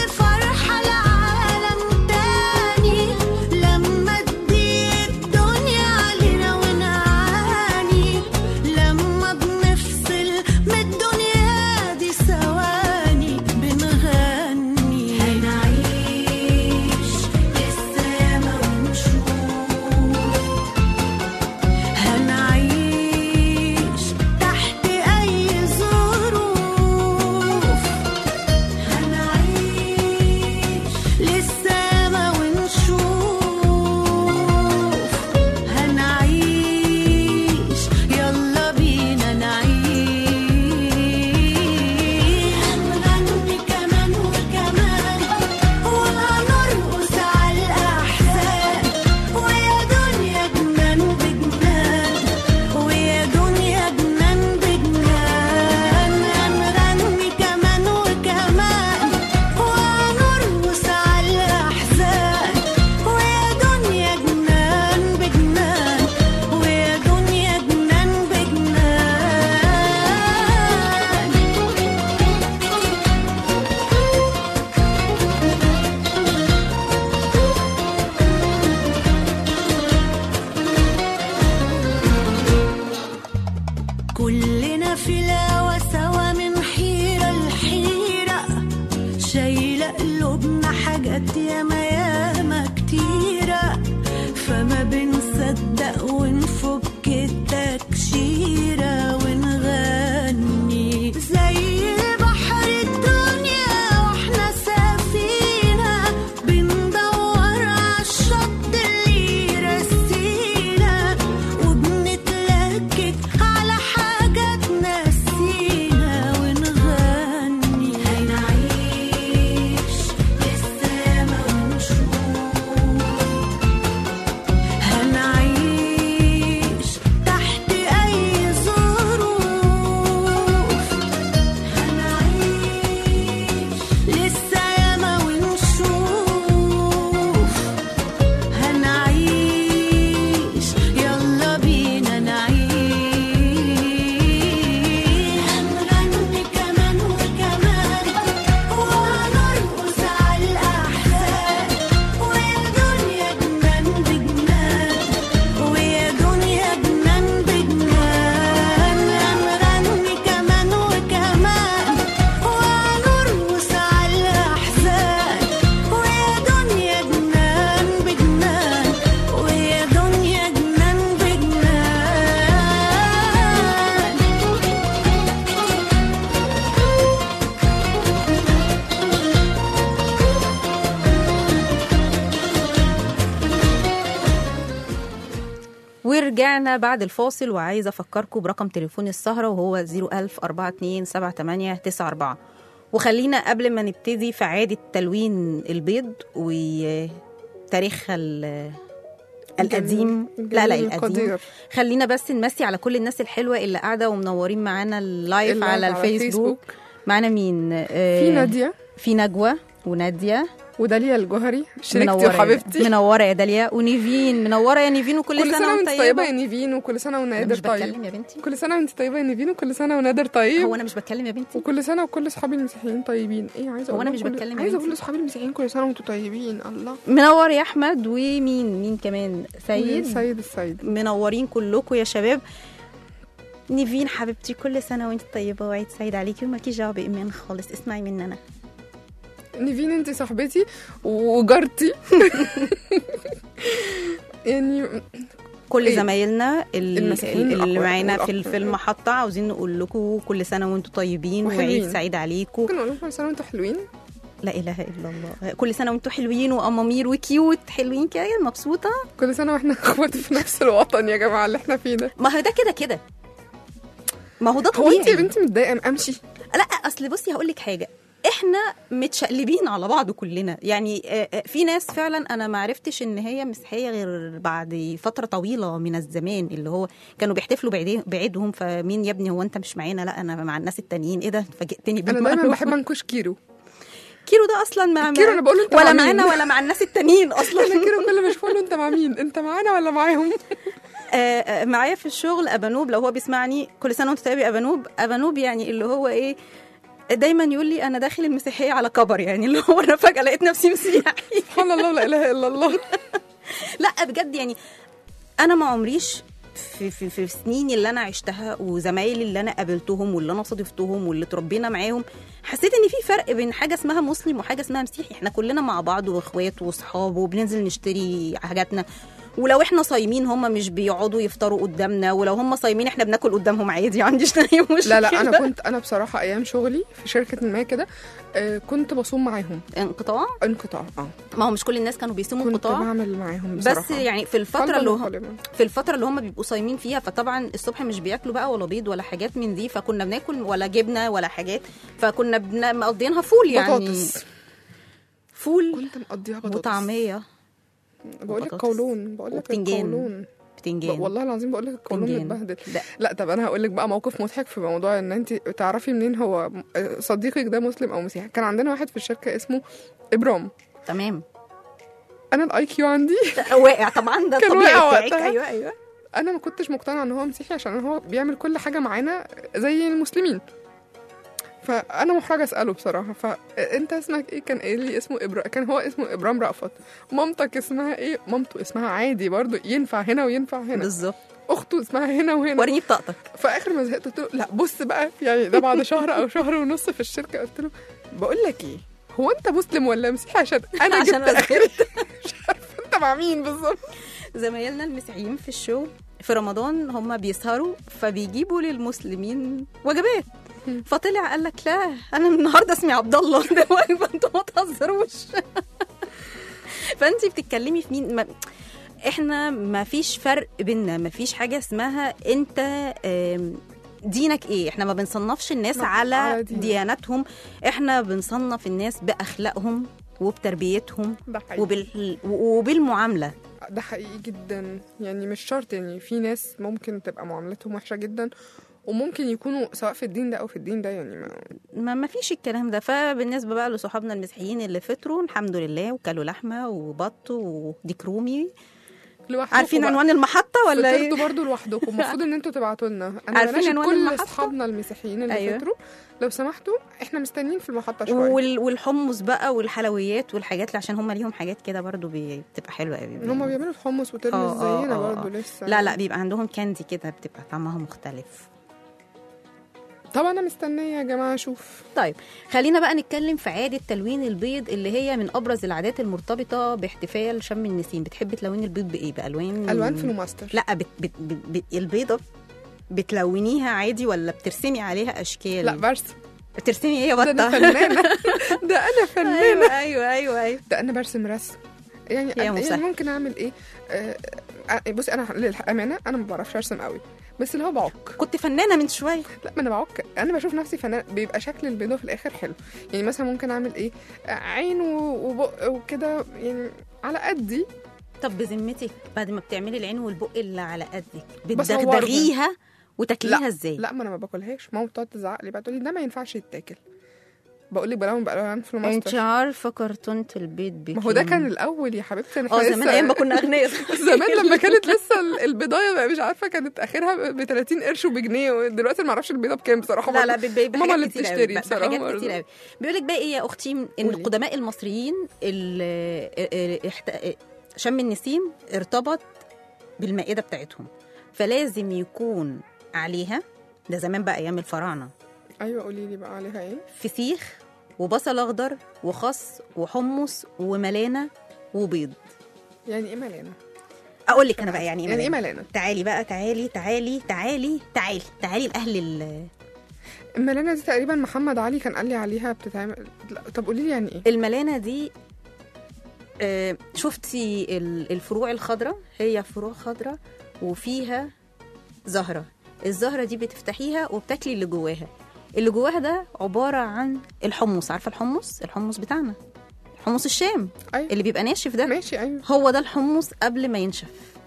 ورجعنا بعد الفاصل وعايزه افكركم برقم تليفون السهره وهو 01042 وخلينا قبل ما نبتدي في عاده تلوين البيض وتاريخها ال- القديم لا لا الجميل القديم القدير. خلينا بس نمسي على كل الناس الحلوه اللي قاعده ومنورين معانا اللايف اللايف على على الفيسبوك الفيسبوك. معانا مين آه، في ناديه في نجوى وناديه وداليا الجوهري شريكتي منوره وحبيبتي منوره يا داليا ونيفين منوره يا نيفين وكل كل سنه وانت وانت طيبه طيبه يا نيفين وكل سنه أنا ونادر مش بتكلم طيب يا بنتي كل سنه وانت طيبه يا نيفين وكل سنه ونادر طيب هو انا مش بتكلم يا بنتي وكل سنه وكل اصحابي المسيحيين طيبين ايه عايزه هو اقول أنا لهم مش كل- بتكلم يا عايزه بنتي. اقول لاصحابي المسيحيين كل سنه وانتم طيبين الله منور يا احمد ومين مين كمان سيد سيد السيد منورين كلكم يا شباب نيفين حبيبتي كل سنه وانت طيبه وعيد سعيد عليكي ومالكيش دعوه بايمان خالص اسمعي مني انا نيفين انت صاحبتي وجارتي يعني كل إيه؟ زمايلنا ال- المسيحيين اللي الأخوات معانا في والأخ. في المحطه عاوزين نقول لكم كل سنه وانتم طيبين وعيد وحلوين. سعيد عليكم ممكن اقول لكم كل سنه وانتم حلوين لا اله الا الله كل سنه وانتم حلوين وامامير وكيوت حلوين كده مبسوطه كل سنه واحنا اخوات في نفس الوطن يا جماعه اللي احنا فيه ده ما هو ده كده كده ما هو ده هو انت يا طبيعي بنتي متضايقه امشي لا اصل بصي هقول لك حاجه احنا متشقلبين على بعض كلنا يعني آه، آه، في ناس فعلا انا ما عرفتش ان هي مسيحيه غير بعد فتره طويله من الزمان اللي هو كانوا بيحتفلوا بعيدي- بعيدهم فمين يا ابني هو انت مش معانا لا انا مع الناس التانيين ايه ده فاجئتني انا بالمعلومة. دايما بحب انكش كيرو كيرو ده اصلا مع كيرو أنا بقول له أنت ولا مع مين؟ معانا ولا مع الناس التانيين اصلا انا كيرو كل ما اشوفه له انت مع مين انت معانا ولا معاهم آه، آه، معايا في الشغل ابانوب لو هو بيسمعني كل سنه وانت طيب يا ابانوب ابانوب يعني اللي هو ايه دايما يقول لي انا داخل المسيحيه على كبر يعني اللي هو انا فجاه لقيت نفسي مسيحي سبحان الله لا اله الا الله لا بجد يعني انا ما عمريش في, في, في السنين اللي انا عشتها وزمايلي اللي انا قابلتهم واللي انا صادفتهم واللي اتربينا معاهم حسيت ان في فرق بين حاجه اسمها مسلم وحاجه اسمها مسيحي احنا كلنا مع بعض واخوات واصحاب وبننزل نشتري حاجاتنا ولو احنا صايمين هم مش بيقعدوا يفطروا قدامنا ولو هم صايمين احنا بناكل قدامهم عادي ما عنديش اي مشكله لا لا انا كنت انا بصراحه ايام شغلي في شركه ما كده آه، كنت بصوم معاهم انقطاع انقطاع اه ما هو مش كل الناس كانوا بيصوموا كنت انقطاع بعمل معاهم بصراحه بس يعني في الفتره قلباً اللي هم وقالباً. في الفتره اللي هم بيبقوا صايمين فيها فطبعا الصبح مش بياكلوا بقى ولا بيض ولا حاجات من دي فكنا بناكل ولا جبنه ولا حاجات فكنا بن- مقضيينها فول يعني بطاطس فول كنت مقضيها بطاطس وطعميه بقول لك وبطاطس. قولون بقول لك وبتنجان. القولون بتنجان والله العظيم بقول لك القولون بتنجان. متبهدل ده لا طب انا هقول لك بقى موقف مضحك في موضوع ان انت تعرفي منين هو صديقك ده مسلم او مسيحي كان عندنا واحد في الشركه اسمه ابرام تمام انا الاي كيو عندي ده واقع طبعا ده كان الطبيعي واقع بتاعك وقتها. ايوه ايوه انا ما كنتش مقتنعه ان هو مسيحي عشان هو بيعمل كل حاجه معانا زي المسلمين فانا محرجه اساله بصراحه فانت اسمك ايه كان قايل لي اسمه إبرا... كان هو اسمه ابرام رأفت مامتك اسمها ايه مامته اسمها عادي برضو ينفع هنا وينفع هنا بالظبط اخته اسمها هنا وهنا وريني بطاقتك فاخر ما زهقت قلت له لا بص بقى يعني ده بعد شهر او شهر ونص في الشركه قلت له بقول لك ايه هو انت مسلم ولا مسيحي عشان انا عشان جبت أنا اخري مش عارفه انت مع مين بالظبط زمايلنا المسيحيين في الشغل في رمضان هم بيسهروا فبيجيبوا للمسلمين وجبات فطلع قال لك لا انا من النهارده اسمي عبد الله ده وجبه انتوا ما تهزروش فانت بتتكلمي في مين ما احنا ما فيش فرق بينا ما فيش حاجه اسمها انت آم، دينك ايه احنا ما بنصنفش الناس لا، على, على دين. دياناتهم احنا بنصنف الناس باخلاقهم وبتربيتهم ده حقيقي وبال... وبالمعامله ده حقيقي جدا يعني مش شرط يعني في ناس ممكن تبقى معاملتهم وحشه جدا وممكن يكونوا سواء في الدين ده او في الدين ده يعني ما ما ما فيش الكلام ده فبالنسبه بقى لصحابنا المسيحيين اللي فطروا الحمد لله وكلوا لحمه وبط وديك رومي لوحدكم عارفين بقى. عنوان المحطه ولا فطرتوا ايه برضو لوحدكم المفروض ان انتوا تبعتوا لنا انا عارفين بناشد عنوان كل المحطة؟ اصحابنا المسيحيين اللي أيوة. فطروا لو سمحتوا احنا مستنيين في المحطه شويه وال... والحمص بقى والحلويات والحاجات اللي عشان هم ليهم حاجات كده برضو بي... بتبقى حلوه قوي هم بيعملوا الحمص وترمس آه، آه، زينا آه، برضو آه. لسه لا لا بيبقى عندهم كاندي كده بتبقى طعمها مختلف طب انا مستنيه يا جماعه اشوف طيب خلينا بقى نتكلم في عادة تلوين البيض اللي هي من أبرز العادات المرتبطة باحتفال شم النسيم بتحبي تلوني البيض بإيه بألوان الوان فلوماستر لا بت بت بت بت البيضة بتلونيها عادي ولا بترسمي عليها أشكال لا برسم بترسمي ايه يا ده انا بطة فنانه ده انا فنانه ايوه ايوه ايوه ايوه ده انا برسم رسم يعني يا أنا- مسهل. يعني ممكن اعمل ايه آه، أ- بصي انا للامانه انا ما بعرفش ارسم قوي بس اللي هو بعك كنت فنانه من شويه لا ما انا بعك انا بشوف نفسي فنان بيبقى شكل البيضه في الاخر حلو يعني مثلا ممكن اعمل ايه عين و- وبق وكده يعني على قدي طب بذمتك بعد ما بتعملي العين والبق اللي على قدك بصورهم. بتدغدغيها وتاكليها ازاي لا ما انا ما باكلهاش ماما بتقعد تزعق لي بقى تقول لي ده ما ينفعش يتاكل بقول لك بلاهم بقى انت فلوماستر عارفه كرتونه البيض بكام ما هو ده كان الاول يا حبيبتي انا اه لسه- زمان ايام ما كنا اغنياء زمان لما كانت لسه ال- البضايه بقى مش عارفه كانت اخرها ب 30 قرش وبجنيه ودلوقتي ما اعرفش البيضه بكام بصراحه لا لا برضه. ب- ب- ماما بحاجات اللي كتير بتشتري قوي، ب- بصراحه بحاجات برضه. كتير قوي بيقول لك بقى ايه يا اختي ان قولي. القدماء المصريين ال- احت- شم النسيم ارتبط بالمائده بتاعتهم فلازم يكون عليها ده زمان بقى ايام الفراعنه ايوه قولي لي بقى عليها ايه فسيخ وبصل اخضر وخس وحمص وملانه وبيض يعني ايه ملانه اقول لك انا بقى يعني ايه يعني ايه ملانة. ملانه تعالي بقى تعالي تعالي تعالي تعالي تعالي لاهل ال- الملانه دي تقريبا محمد علي كان قال لي عليها بتتعمل لا طب قولي لي يعني ايه الملانه دي آه، شفتي ال- الفروع الخضراء هي فروع خضراء وفيها زهره الزهره دي بتفتحيها وبتاكلي اللي جواها اللي جواها ده عباره عن الحمص عارفه الحمص الحمص بتاعنا حمص الشام ايوه اللي بيبقى ناشف ده ماشي ايوه هو ده الحمص قبل ما ينشف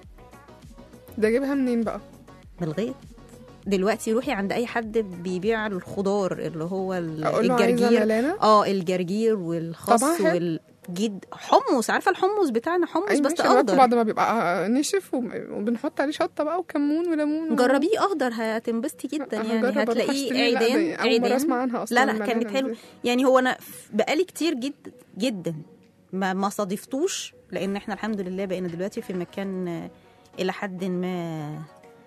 ده جايبها منين بقى بالغيط دلوقتي روحي عند اي حد بيبيع الخضار اللي هو ال- اقول له عايزه الجرجير ملانه اه الجرجير والخس طبعا حلو. والجد حمص عارفه الحمص بتاعنا حمص أيوة بس ماشي، الوقت اخضر بعد ما بيبقى نشف وم- وبنحط عليه شطه بقى وكمون وليمون و- جربيه اخضر هتنبسطي جدا أنا يعني هجرب أروح هتلاقيه أشتري. لا، عيدان ده أول مرة عيدان أسمع عنها أصلا لا لا الملانة كانت حلوه دي. يعني هو انا ف- بقالي كتير جدا جدا ما ما صادفتوش لان احنا الحمد لله بقينا دلوقتي في مكان آه، الى حد ما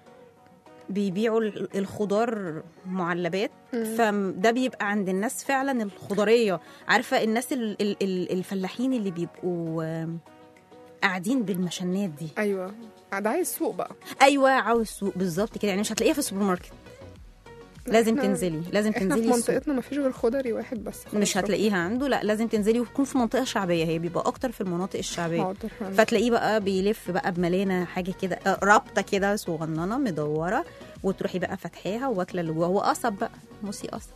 بيبيعوا ال- الخضار معلبات فده بيبقى عند الناس فعلا الخضريه عارفه الناس ال- ال- ال- الفلاحين اللي بيبقوا آم، قاعدين بالمشنات دي ايوه ده عايز سوق بقى ايوه عاوز سوق بالظبط كده يعني مش هتلاقيها في السوبر ماركت لازم إحنا- تنزلي لازم احنا في تنزلي السوق منطقتنا ما فيش غير خضري واحد بس خلاص مش هتلاقيها عنده لا لازم تنزلي وتكون في منطقه شعبيه هي بيبقى اكتر في المناطق الشعبيه حاضر فتلاقيه بقى بيلف بقى بملانه حاجه كده آه، رابطه كده صغننه مدوره وتروحي بقى فاتحاها واكله اللي جواها وقصب بقى موسي قصب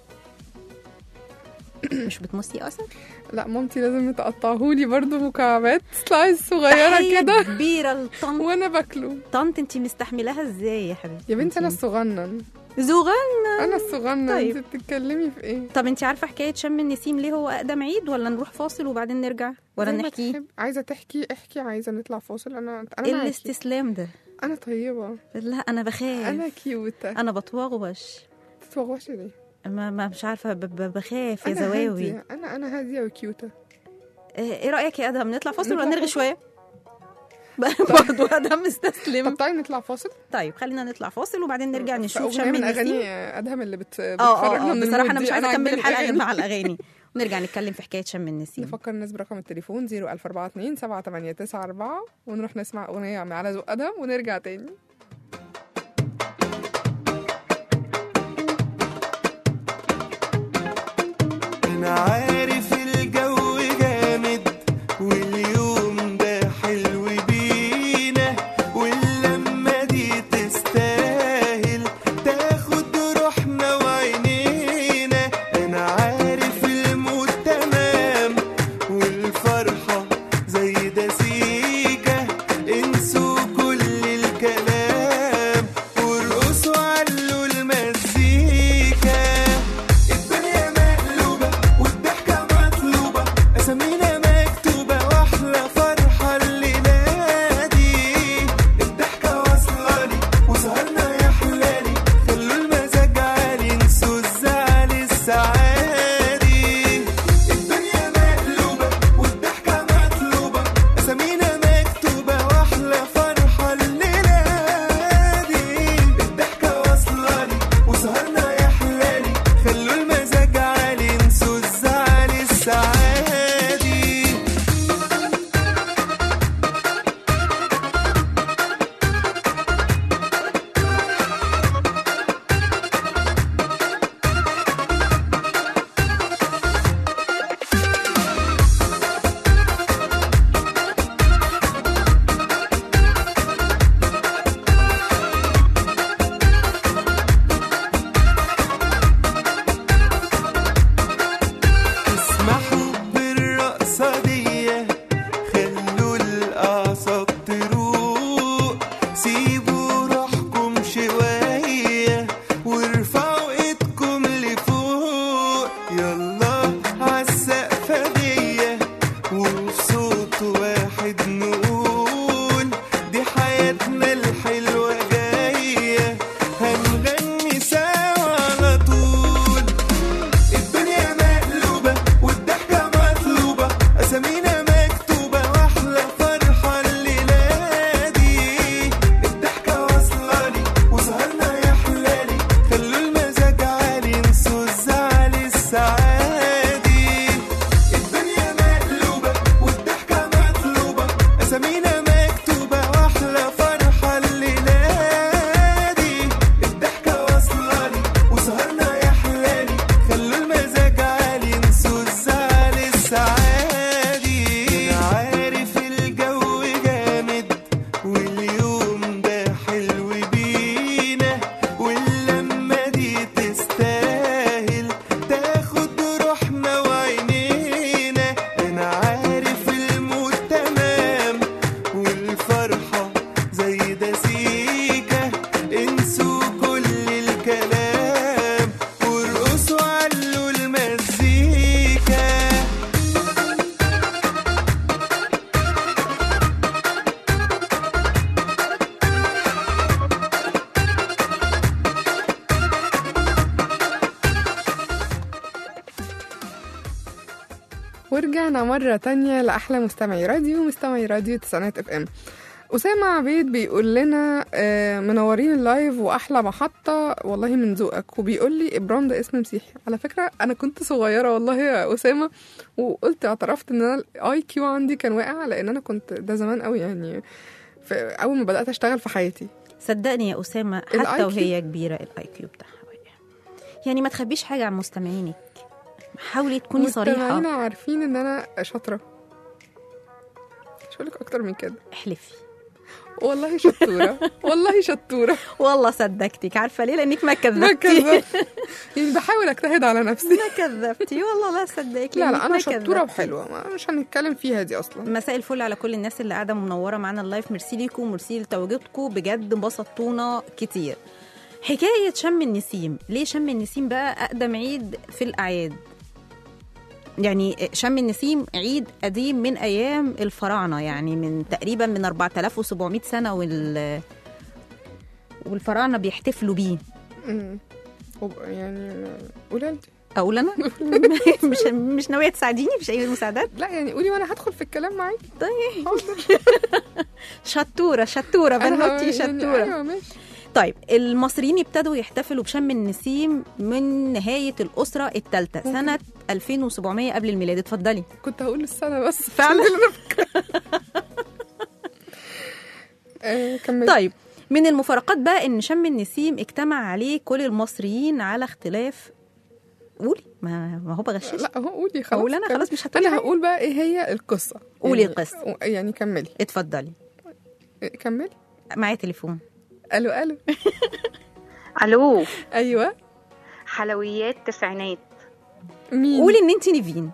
مش بتمصي قصب لا مامتي لازم تقطعهولي برضو مكعبات سلايز صغيره تحية كده كبيره لطنط وانا باكله طنط انت مستحملاها ازاي يا حبيبتي يا بنتي انا انتي- الصغنن زغن انا الصغنن طيب. انت بتتكلمي في ايه طب انت عارفه حكايه شم النسيم ليه هو اقدم عيد ولا نروح فاصل وبعدين نرجع ولا زي ما نحكيه تحب. عايزه تحكي احكي عايزه نطلع فاصل انا انا ايه معاكي. الاستسلام ده انا طيبه لا انا بخاف انا كيوته انا بتوغوش تتوغوشي ليه ما, ما مش عارفه ب- ب- بخاف يا انا زواوي هاديه انا انا هاديه وكيوته اه، ايه رايك يا ادهم نطلع فاصل ولا نطلع نرغي فاصل. شويه برضه ادهم طب مستسلم تعالي نطلع فاصل طيب خلينا نطلع فاصل وبعدين نرجع نشوف أغنية شم من النسيم اغاني ادهم اللي بت... اه بتخرجنا اه اه من بصراحه المود انا دي. مش عايزه اكمل عاجباني الحلقه غير الأغاني. مع الاغاني ونرجع نتكلم في حكايه شم النسيم نفكر الناس برقم التليفون 01427 7894 ونروح نسمع اغنيه على ذوق ادهم ونرجع تاني انا عارف الجو جامد واليوم ده حلو بينا واللمة دي تستاهل تاخد روحنا وعينينا انا عارف المود تمام والفرحة زي ده سيكة انسوا كل الكلام وارقصوا علوا المزيكا الدنيا مقلوبة والضحكة مطلوبة أسامينا مكتوبة وأحلى فرحة الليلة دي الضحكة واصلة لي وسهرنا يا حلالي خلوا المزاج عالي انسوا الزعل السعادي الدنيا مقلوبة والضحكة مطلوبة أسامينا مكتوبة وأحلى فرحة الليلة دي الضحكة واصلة لي وسهرنا يا حلالي خلوا المزاج عالي انسوا الزعل السعادي لسه عادي الدنيا مقلوبة والضحكة مطلوبة أسامينا مكتوبة وأحلى فرحة الليلة دي الضحكة واصلالي وسهرنا يا حلالي خلوا المزاج عالي انسوا الزعل السعادي أنا عارف الجو جامد واليوم ده حلو بينا واللمة دي تستاهل تاخد روحنا وعينينا انا عارف المود تمام والفرحة زي ده سيكة انسوا كل الكلام وارقصوا علوا المزيكا ورجعنا مرة تانية لأحلى مستمعي راديو مستمعي راديو تسعينات اف ام أسامة عبيد بيقول لنا آه، منورين اللايف وأحلى محطة والله من ذوقك وبيقول لي إبرام ده اسم مسيحي على فكرة أنا كنت صغيرة والله يا أسامة وقلت اعترفت إن أنا الأي كيو عندي كان واقع لأن أنا كنت ده زمان قوي يعني في أول ما بدأت أشتغل في حياتي صدقني يا اسامه ال حتى IQ وهي كبيره الاي كيو بتاعها واقع. يعني ما تخبيش حاجه عن مستمعينك حاولي تكوني مستمعينا صريحه عارفين إن أنا شاطرة مش هقولك أكتر من كده احلفي والله شطورة والله شطورة والله صدقتك عارفه ليه لانك ما ما كذبتي كذبت يعني بحاول اجتهد على نفسي ما كذبتي والله لا صدقك لا لأنك لا انا ما شطوره كذبتي. وحلوه ما- مش هنتكلم فيها دي اصلا مساء الفل على كل الناس اللي قاعده منوره معانا اللايف ميرسي ليكم ميرسي لتواجدكم بجد انبسطتونا كتير حكايه شم النسيم ليه شم النسيم بقى اقدم عيد في الاعياد يعني شم النسيم عيد قديم من ايام الفراعنه يعني من تقريبا من 4700 سنه وال والفراعنه بيحتفلوا بيه أمم. وب- يعني قولي انت اقول انا مش مش ناويه تساعديني مش اي مساعدات لا يعني قولي وانا هدخل في الكلام معاكي طيب حاضر شطوره شطوره أنا بنوتي يعني شطوره ايوه ماشي طيب المصريين ابتدوا يحتفلوا بشم النسيم من نهاية الأسرة الثالثة ممكن. سنة 2700 قبل الميلاد اتفضلي كنت هقول السنه بس فعلا آه كملي طيب من المفارقات بقى ان شم النسيم اجتمع عليه كل المصريين على اختلاف قولي ما, ما هو بغشش لا هو قولي خلاص أقول أنا؟ كملي. خلاص مش هتقولي انا حاجة؟ هقول بقى ايه هي القصه قولي يعني- القصة. يعني كملي اتفضلي كملي معايا تليفون الو الو الو ايوه حلويات تسعينات مين قولي ان انت نيفين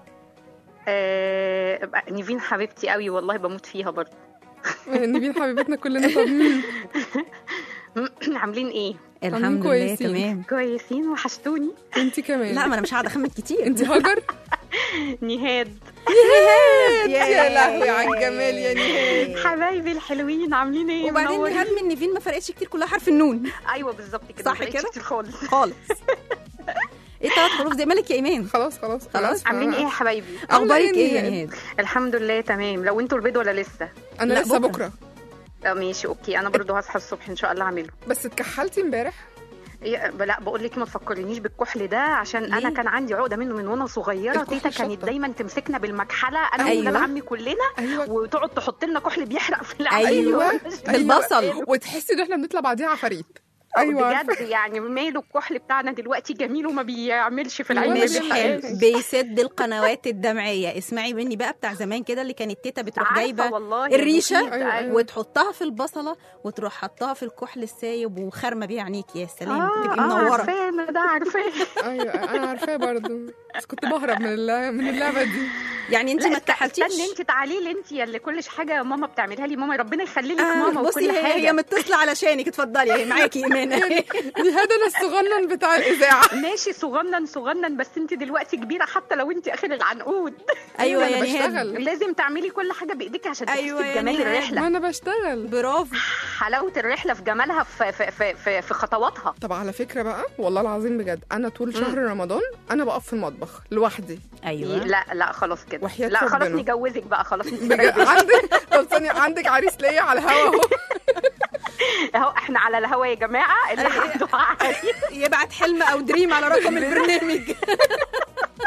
آه نيفين حبيبتي قوي والله بموت فيها برضه نبيل حبيبتنا كلنا طب مين عاملين ايه الحمد لله كويسين. تمام كويسين وحشتوني انت كمان لا ما انا مش قاعده اخمن كتير انت هاجر نهاد يا لهوي على الجمال يا نهاد حبايبي الحلوين عاملين ايه وبعدين منورين. نهاد من نيفين ما فرقتش كتير كلها حرف النون ايوه بالظبط كده صح ما فرقتش كده؟ كتير خالص خالص ايه ثلاث حروف زي مالك يا ايمان خلاص خلاص خلاص، عاملين ايه يا حبايبي اخبارك ايه يا نهاد؟ نهاد الحمد لله تمام لو انتوا البيض ولا لسه انا لا، لسه بكرة. بكره آه ماشي اوكي انا برضو هصحى الصبح ان شاء الله اعمله بس اتكحلتي امبارح يا- لا بقول لك ما تفكرنيش بالكحل ده عشان انا ليه؟ كان عندي عقده منه من وانا صغيره الكحل تيتا كانت الشطة. دايما تمسكنا بالمكحله انا أيوة. وولاد عمي كلنا ايوه وتقعد تحط لنا كحل بيحرق في العين أيوة. بالبصل. وتحسي ان احنا بنطلع بعديها عفاريت ايوه عارفة. بجد يعني ماله الكحل بتاعنا دلوقتي جميل وما بيعملش في أيوة، العين مش مش ما حلو بيحرقش. بيسد القنوات الدمعيه اسمعي مني بقى بتاع زمان كده اللي كانت تيتا بتروح عارفة جايبه والله يا الريشه مفيد، أيوة، أيوة. أيوة. وتحطها في البصله وتروح حطها في الكحل السايب وخرمه بيه عينيك يا سلام اه تبقي اه منوره عارفاه أنا ده عارفاه ايوه انا عارفاه برضو بس كنت بهرب من اللعبة من اللعبه دي يعني انت لا، ما است- اتكحلتيش استني انت تعالي لي انت اللي كل حاجه ماما بتعملها لي ماما ربنا يخلي لك آه ماما بصي وكل هي حاجه هي متصله علشانك اتفضلي اهي معاكي ايمان دي هذا انا الصغنن بتاع الاذاعه ماشي صغنن صغنن بس انت دلوقتي كبيره حتى لو انت اخر العنقود ايوه أنا يا نهاد بشتغل. لازم تعملي كل حاجه بايديك عشان تحسي أيوة يا بجمال نهاد. الرحله ما انا بشتغل برافو حلاوه الرحله في جمالها في في في, في, في خطواتها طب على فكره بقى والله العظيم بجد انا طول شهر رمضان انا بقف في المطبخ لوحدي ايوه لا لا خلاص كده وحياة لا خلاص ربنا. نجوزك بقى خلاص انت بجد عندك طب ثانيه عندك عريس ليا على الهوا اهو اهو احنا على الهوا يا جماعه اللي عنده عقل. يبعت حلم او دريم على رقم البرنامج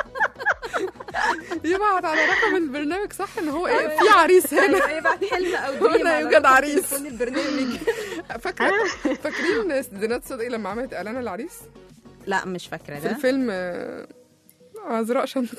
البرنامج صح ان هو ايه في عريس هنا يبعت حلم او هنا يوجد عريس تليفون البرنامج فاكره فاكرين زينات صدقي لما عملت اعلان العريس لا مش فاكره في ده الفيلم آه، عذراء شمس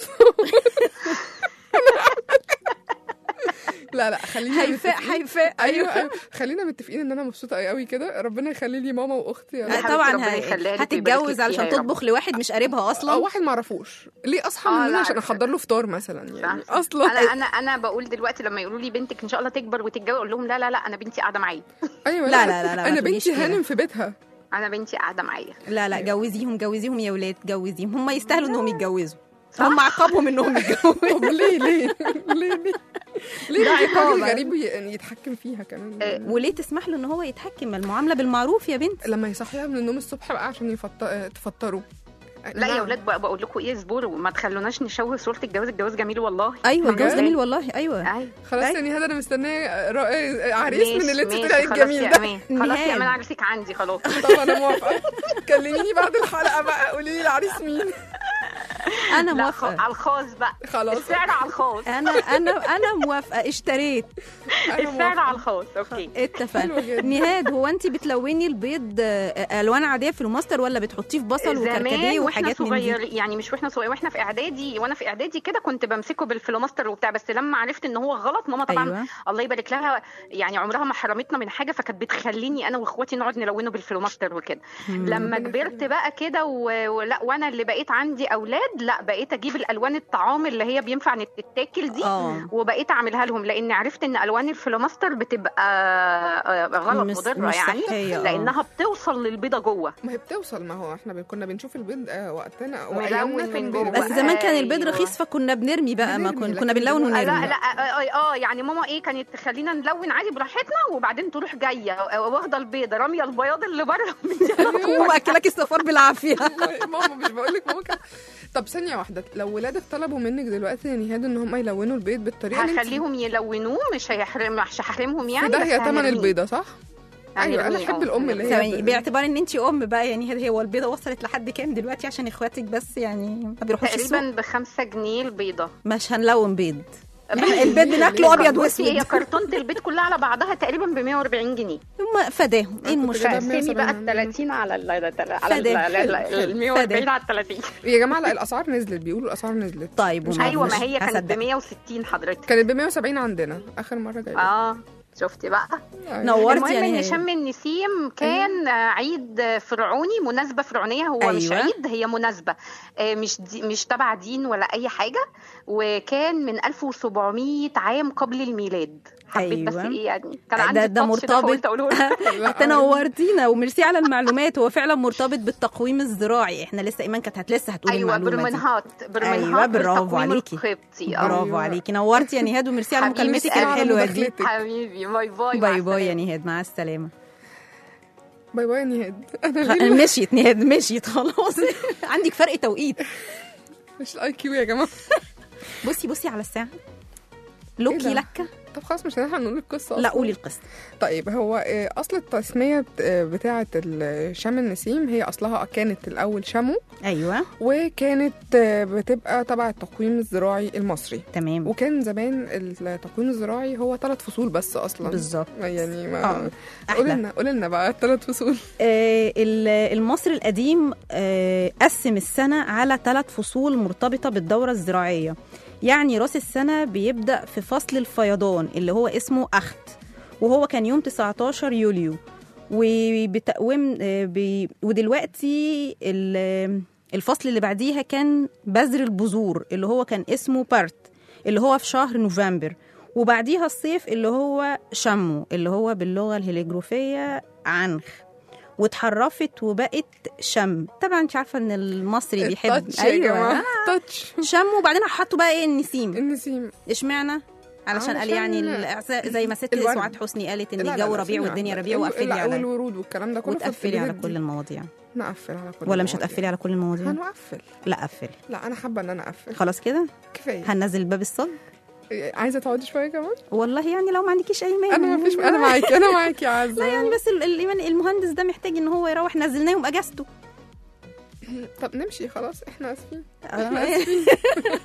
لا لا خلينا هيفاء متفقين- هيفاء ايوه ايوه خلينا متفقين ان انا مبسوطه قوي قوي كده ربنا يخلي لي ماما واختي يا لا رب. حبيبتي طبعا ربنا ه- يخليها لك هتتجوز ويبارك لك علشان فيها يا رب. تطبخ لواحد مش قريبها اه اصلا واحد ما اعرفوش ليه اصحى آه، من لا النوم عشان عارفة. احضر له فطار مثلا يعني صح. اصلا انا انا انا بقول دلوقتي لما يقولوا لي بنتك ان شاء الله تكبر وتتجوز اقول لهم لا لا لا انا بنتي قاعده معايا ايوه لا، لا، لا، لا، ما انا تقوليش بنتي كده. هانم في بيتها انا بنتي قاعده معايا لا لا جوزيهم جوزيهم يا ولاد جوزيهم هم يستاهلوا انهم يتجوزوا هم عقابهم انهم يتجوزوا طب ليه ليه ليه ليه ليه ده راجل عقاب. غريب ي- يعني يتحكم فيها كمان وليه تسمح له ان هو يتحكم ما المعامله بالمعروف يا بنت لما يصحيها من النوم الصبح بقى عشان يفط... تفطروا لا يا نعم. اولاد بقى بقول لكم ايه اصبروا ما تخلوناش نشوه صوره الجواز الجواز جميل والله ايوه بجد؟ الجواز جميل والله ايوه ايوه خلاص أي. يعني هذا انا مستنيه را- عريس من اللي انت ماشي، بتقولي عليه خلاص الجميل يا ده امان خلاص يا نهاد. امان عريسك عندي خلاص طب انا موافقه كلميني بعد الحلقه بقى قولي لي العريس مين انا لا خ- موافقه على الخاص بقى خلاص السعر على الخاص انا انا انا موافقه اشتريت انا السعر موافقه على الخاص اوكي حلوة اتفقنا جدا. نهاد هو انت بتلوني البيض آه، الوان عاديه في الماستر ولا بتحطيه في بصل وكركديه زمان واحنا وحاجات من دي صغيرين يعني مش واحنا صغيرين واحنا في اعدادي وانا في اعدادي كده كنت بمسكه بالفلوماستر وبتاع بس لما عرفت ان هو غلط ماما طبعا أيوة. الله يبارك لها يعني عمرها ما حرمتنا من حاجه فكانت بتخليني انا واخواتي نقعد نلونه بالفلوماستر وكده لما كبرت بقى كده و- ولا وانا اللي بقيت عندي اولاد لا بقيت اجيب الالوان الطعام اللي هي بينفع نت- تتاكل دي اه وبقيت اعملها لهم لان عرفت ان الوان الفلوماستر بتبقى آه، غلط مش- مضره مش يعني صحية، آه. لانها بتوصل للبيضه جوه ما هي بتوصل ما هو احنا كنا بنشوف البيض آه، وقتنا ملون وايامنا من كان جوه. بيبقى- بس زمان كان البيض أيوة. رخيص فكنا بنرمي بقى ما بنرمي، كنا كنا لكن بنلون دلوقتي- لا ونرمي لا اه اه يعني ماما ايه كانت تخلينا نلون عادي براحتنا وبعدين تروح جايه واخده البيضه راميه البياض اللي بره ومأكلك السفار بالعافيه ماما مش بقول لك ماما كان- طب ثانيه واحده لو ولادك طلبوا منك دلوقتي يا نهاد ان هم يلونوا البيض بالطريقه اللي انت هخليهم يلونوه مش هيحرم مش هحرمهم يعني ده بس هي ثمن هنرميه. البيضه صح؟ ايوه انا هنرميه، احب اه. الام اللي هي ثواني ب- باعتبار ان انت ام بقى يعني هي هو البيضه وصلت لحد كام دلوقتي عشان اخواتك بس يعني ما بيروحوش السوق تقريبا بخمسة جنيه البيضه مش هنلون بيض احنا البيض بناكله ابيض بصي هي واسود كرتونه البيض كلها على بعضها تقريبا ب 140 جنيه هم فداهم ايه المشكله جايبة فقسمي بقى 170 ال 30 على ال على فداه. ال 140 على ال 30 يا جماعه لا الاسعار نزلت بيقولوا الاسعار نزلت طيب وما ايوه مش ما هي كانت ب هصدق. 160 حضرتك كانت ب 170 عندنا اخر مره جايبه اه شفتي بقى أيوة. نورتي المهم يعني ان هي. شم النسيم كان آه، عيد آه، فرعوني مناسبه فرعونيه هو أيوة. مش عيد هي مناسبه آه، مش دي مش تبع دين ولا اي حاجه وكان من 1700 عام قبل الميلاد حبيت بس أيوة. ايه يعني كان ده- عندي ده التاتش فقلت مرتبط. أقوله لك. لا، انت نورتينا وميرسي على المعلومات هو فعلا مرتبط بالتقويم الزراعي احنا لسه ايمان كانت هت- لسه هتقولي ايوه المعلومه دي برمنهات برمنهات أيوة، برافو بالتقويم عليكي. القبطي آه. برافو أيوة. عليكي نورتي يا نهاد وميرسي على حبيبي مكالمتك سلام على الحلوه دي مداخلتك. حبيبي باي باي مع باي باي يا السلامة. نهاد مع السلامه باي باي يا نهاد انا ليه مشيت نهاد مشيت خلاص عندك فرق توقيت مش الاي كيو يا جماعه بصي بصي على الساعه لوكي ده؟ لكه طب خلاص مش هنلحق نقول القصه لا أصلاً. قولي القصه طيب هو آه، اصل التسميه بت- آه، بتاعه ال- شم النسيم هي اصلها كانت الاول شمو ايوه وكانت آه، بتبقى تبع التقويم الزراعي المصري تمام وكان زمان التقويم الزراعي هو ثلاث فصول بس اصلا بالظبط يعني ما آه، قولي احلى لنا قولي لنا بقى الثلاث فصول آه، ال- المصري القديم آه، قسم السنة على ثلاث فصول مرتبطة بالدورة الزراعية يعني راس السنة بيبدأ في فصل الفيضان اللي هو اسمه أخت وهو كان يوم 19 يوليو وبتقويم آه، بي- ودلوقتي ال- الفصل اللي بعديها كان بذر البذور اللي هو كان اسمه بارت اللي هو في شهر نوفمبر وبعديها الصيف اللي هو شمو اللي هو باللغة الهيليجروفية عنخ واتحرفت وبقت شم طبعا انت عارفه ان المصري بيحب التاتش يا جماعه تاتش شم وبعدين حطوا بقى ايه النسيم النسيم اشمعنى علشان قال علشان يعني الاعزاء زي ما ست الورد. سعاد حسني قالت ان لا، لا، الجو لا، ربيع ثانية والدنيا واحدة. ربيع ال- وقفلي لا، على والورود والكلام ده كله وتقفلي على فبتبتدي- كل المواضيع نقفل على كل ولا مش المواضيع. هتقفلي على كل المواضيع هنقفل لا قفلي لا انا حابه ان انا اقفل خلاص كده كفايه هننزل باب الصلب عايزه تقعدي شويه كمان والله يعني لو ما عندكيش اي مانع انا ما فيش انا معاكي انا معاكي يا عزه لا يعني بس ال- ال- المهندس ده محتاج ان هو يروح نزلناه يوم اجازته طب نمشي خلاص احنا اسفين آه.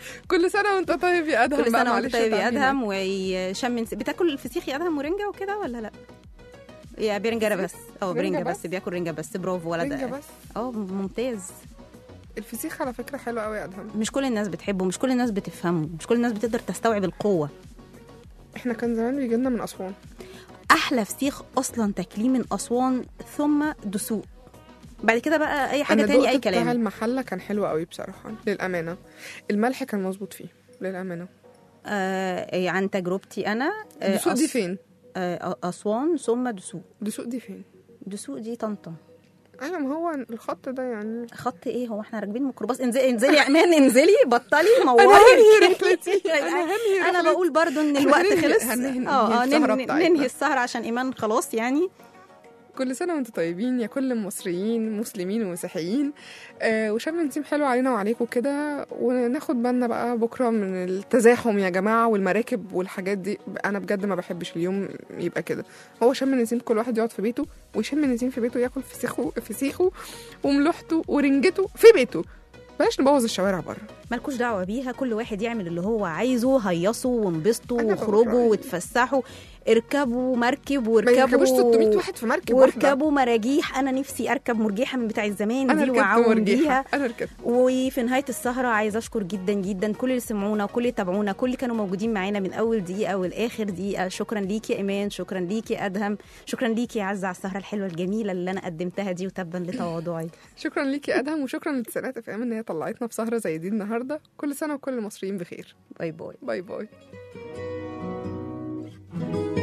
كل سنه وانت طيب يا ادهم كل بقى، سنه وانت معلش طيب يا تعبينك. ادهم ويشم نس- بتاكل الفسيخ يا ادهم ورنجه وكده ولا لا يا برنجه بس اه رنجة برنجه بس؟ بس بياكل رنجه بس برافو ولا رنجة ده بس اه ممتاز الفسيخ على فكره حلو قوي يا ادهم مش كل الناس بتحبه مش كل الناس بتفهمه مش كل الناس بتقدر تستوعب القوه احنا كان زمان بيجي لنا من اسوان احلى فسيخ اصلا تاكليه من اسوان ثم دسوق بعد كده بقى اي حاجه انا تاني اي دقت بتاع كلام المحله كان حلو قوي بصراحه للامانه الملح كان مظبوط فيه للامانه آه عن تجربتي انا آه دسوق دي أس- فين آه اسوان ثم دسوق دسوق دي فين دسوق دي طنطا ايوه ما هو الخط ده يعني خط ايه هو احنا راكبين ميكروباص انزلي انزلي يا امان انزلي بطلي موالي هنهي اركني. رحلتي. أنا هنهي انا رحلتي. بقول برضو ان إحنا الوقت هننهي- خلص هننهي اه اه السهرة ننهي, بتاعتنا. ننهي السهره عشان ايمان خلاص يعني كل سنة وانتم طيبين يا كل المصريين مسلمين ومسيحيين آه وشم نسيم حلو علينا وعليكم كده وناخد بالنا بقى بكرة من التزاحم يا جماعة والمراكب والحاجات دي أنا بجد ما بحبش اليوم يبقى كده هو شم نسيم كل واحد يقعد في بيته ويشم نسيم في بيته ياكل فسيخه فسيخه وملوحته ورنجته في بيته بلاش نبوظ الشوارع بره مالكوش دعوه بيها كل واحد يعمل اللي هو عايزه هيصوا وانبسطوا أنا بقول واخرجوا رأيي. واتفسحوا اركبوا مركب ما واركبوا يركبوش 600 واحد في مركب واحدة واركبوا مراجيح انا نفسي اركب مرجيحه من بتاع الزمان أنا دي ركبت واعوم مرجيحة بيها أنا ركبت وفي نهايه السهره عايزه اشكر جدا جدا كل اللي سمعونا وكل اللي تابعونا كل اللي كانوا موجودين معانا من اول دقيقه والاخر دقيقه شكرا ليكي يا ايمان شكرا ليكي يا ادهم شكرا ليكي يا عزه على السهره الحلوه الجميله اللي انا قدمتها دي وتبا لتواضعي شكرا ليكي يا ادهم وشكرا للتسعينات اف ام ان هي طلعتنا في سهره زي دي النهارده كل سنه وكل المصريين بخير باي باي باي باي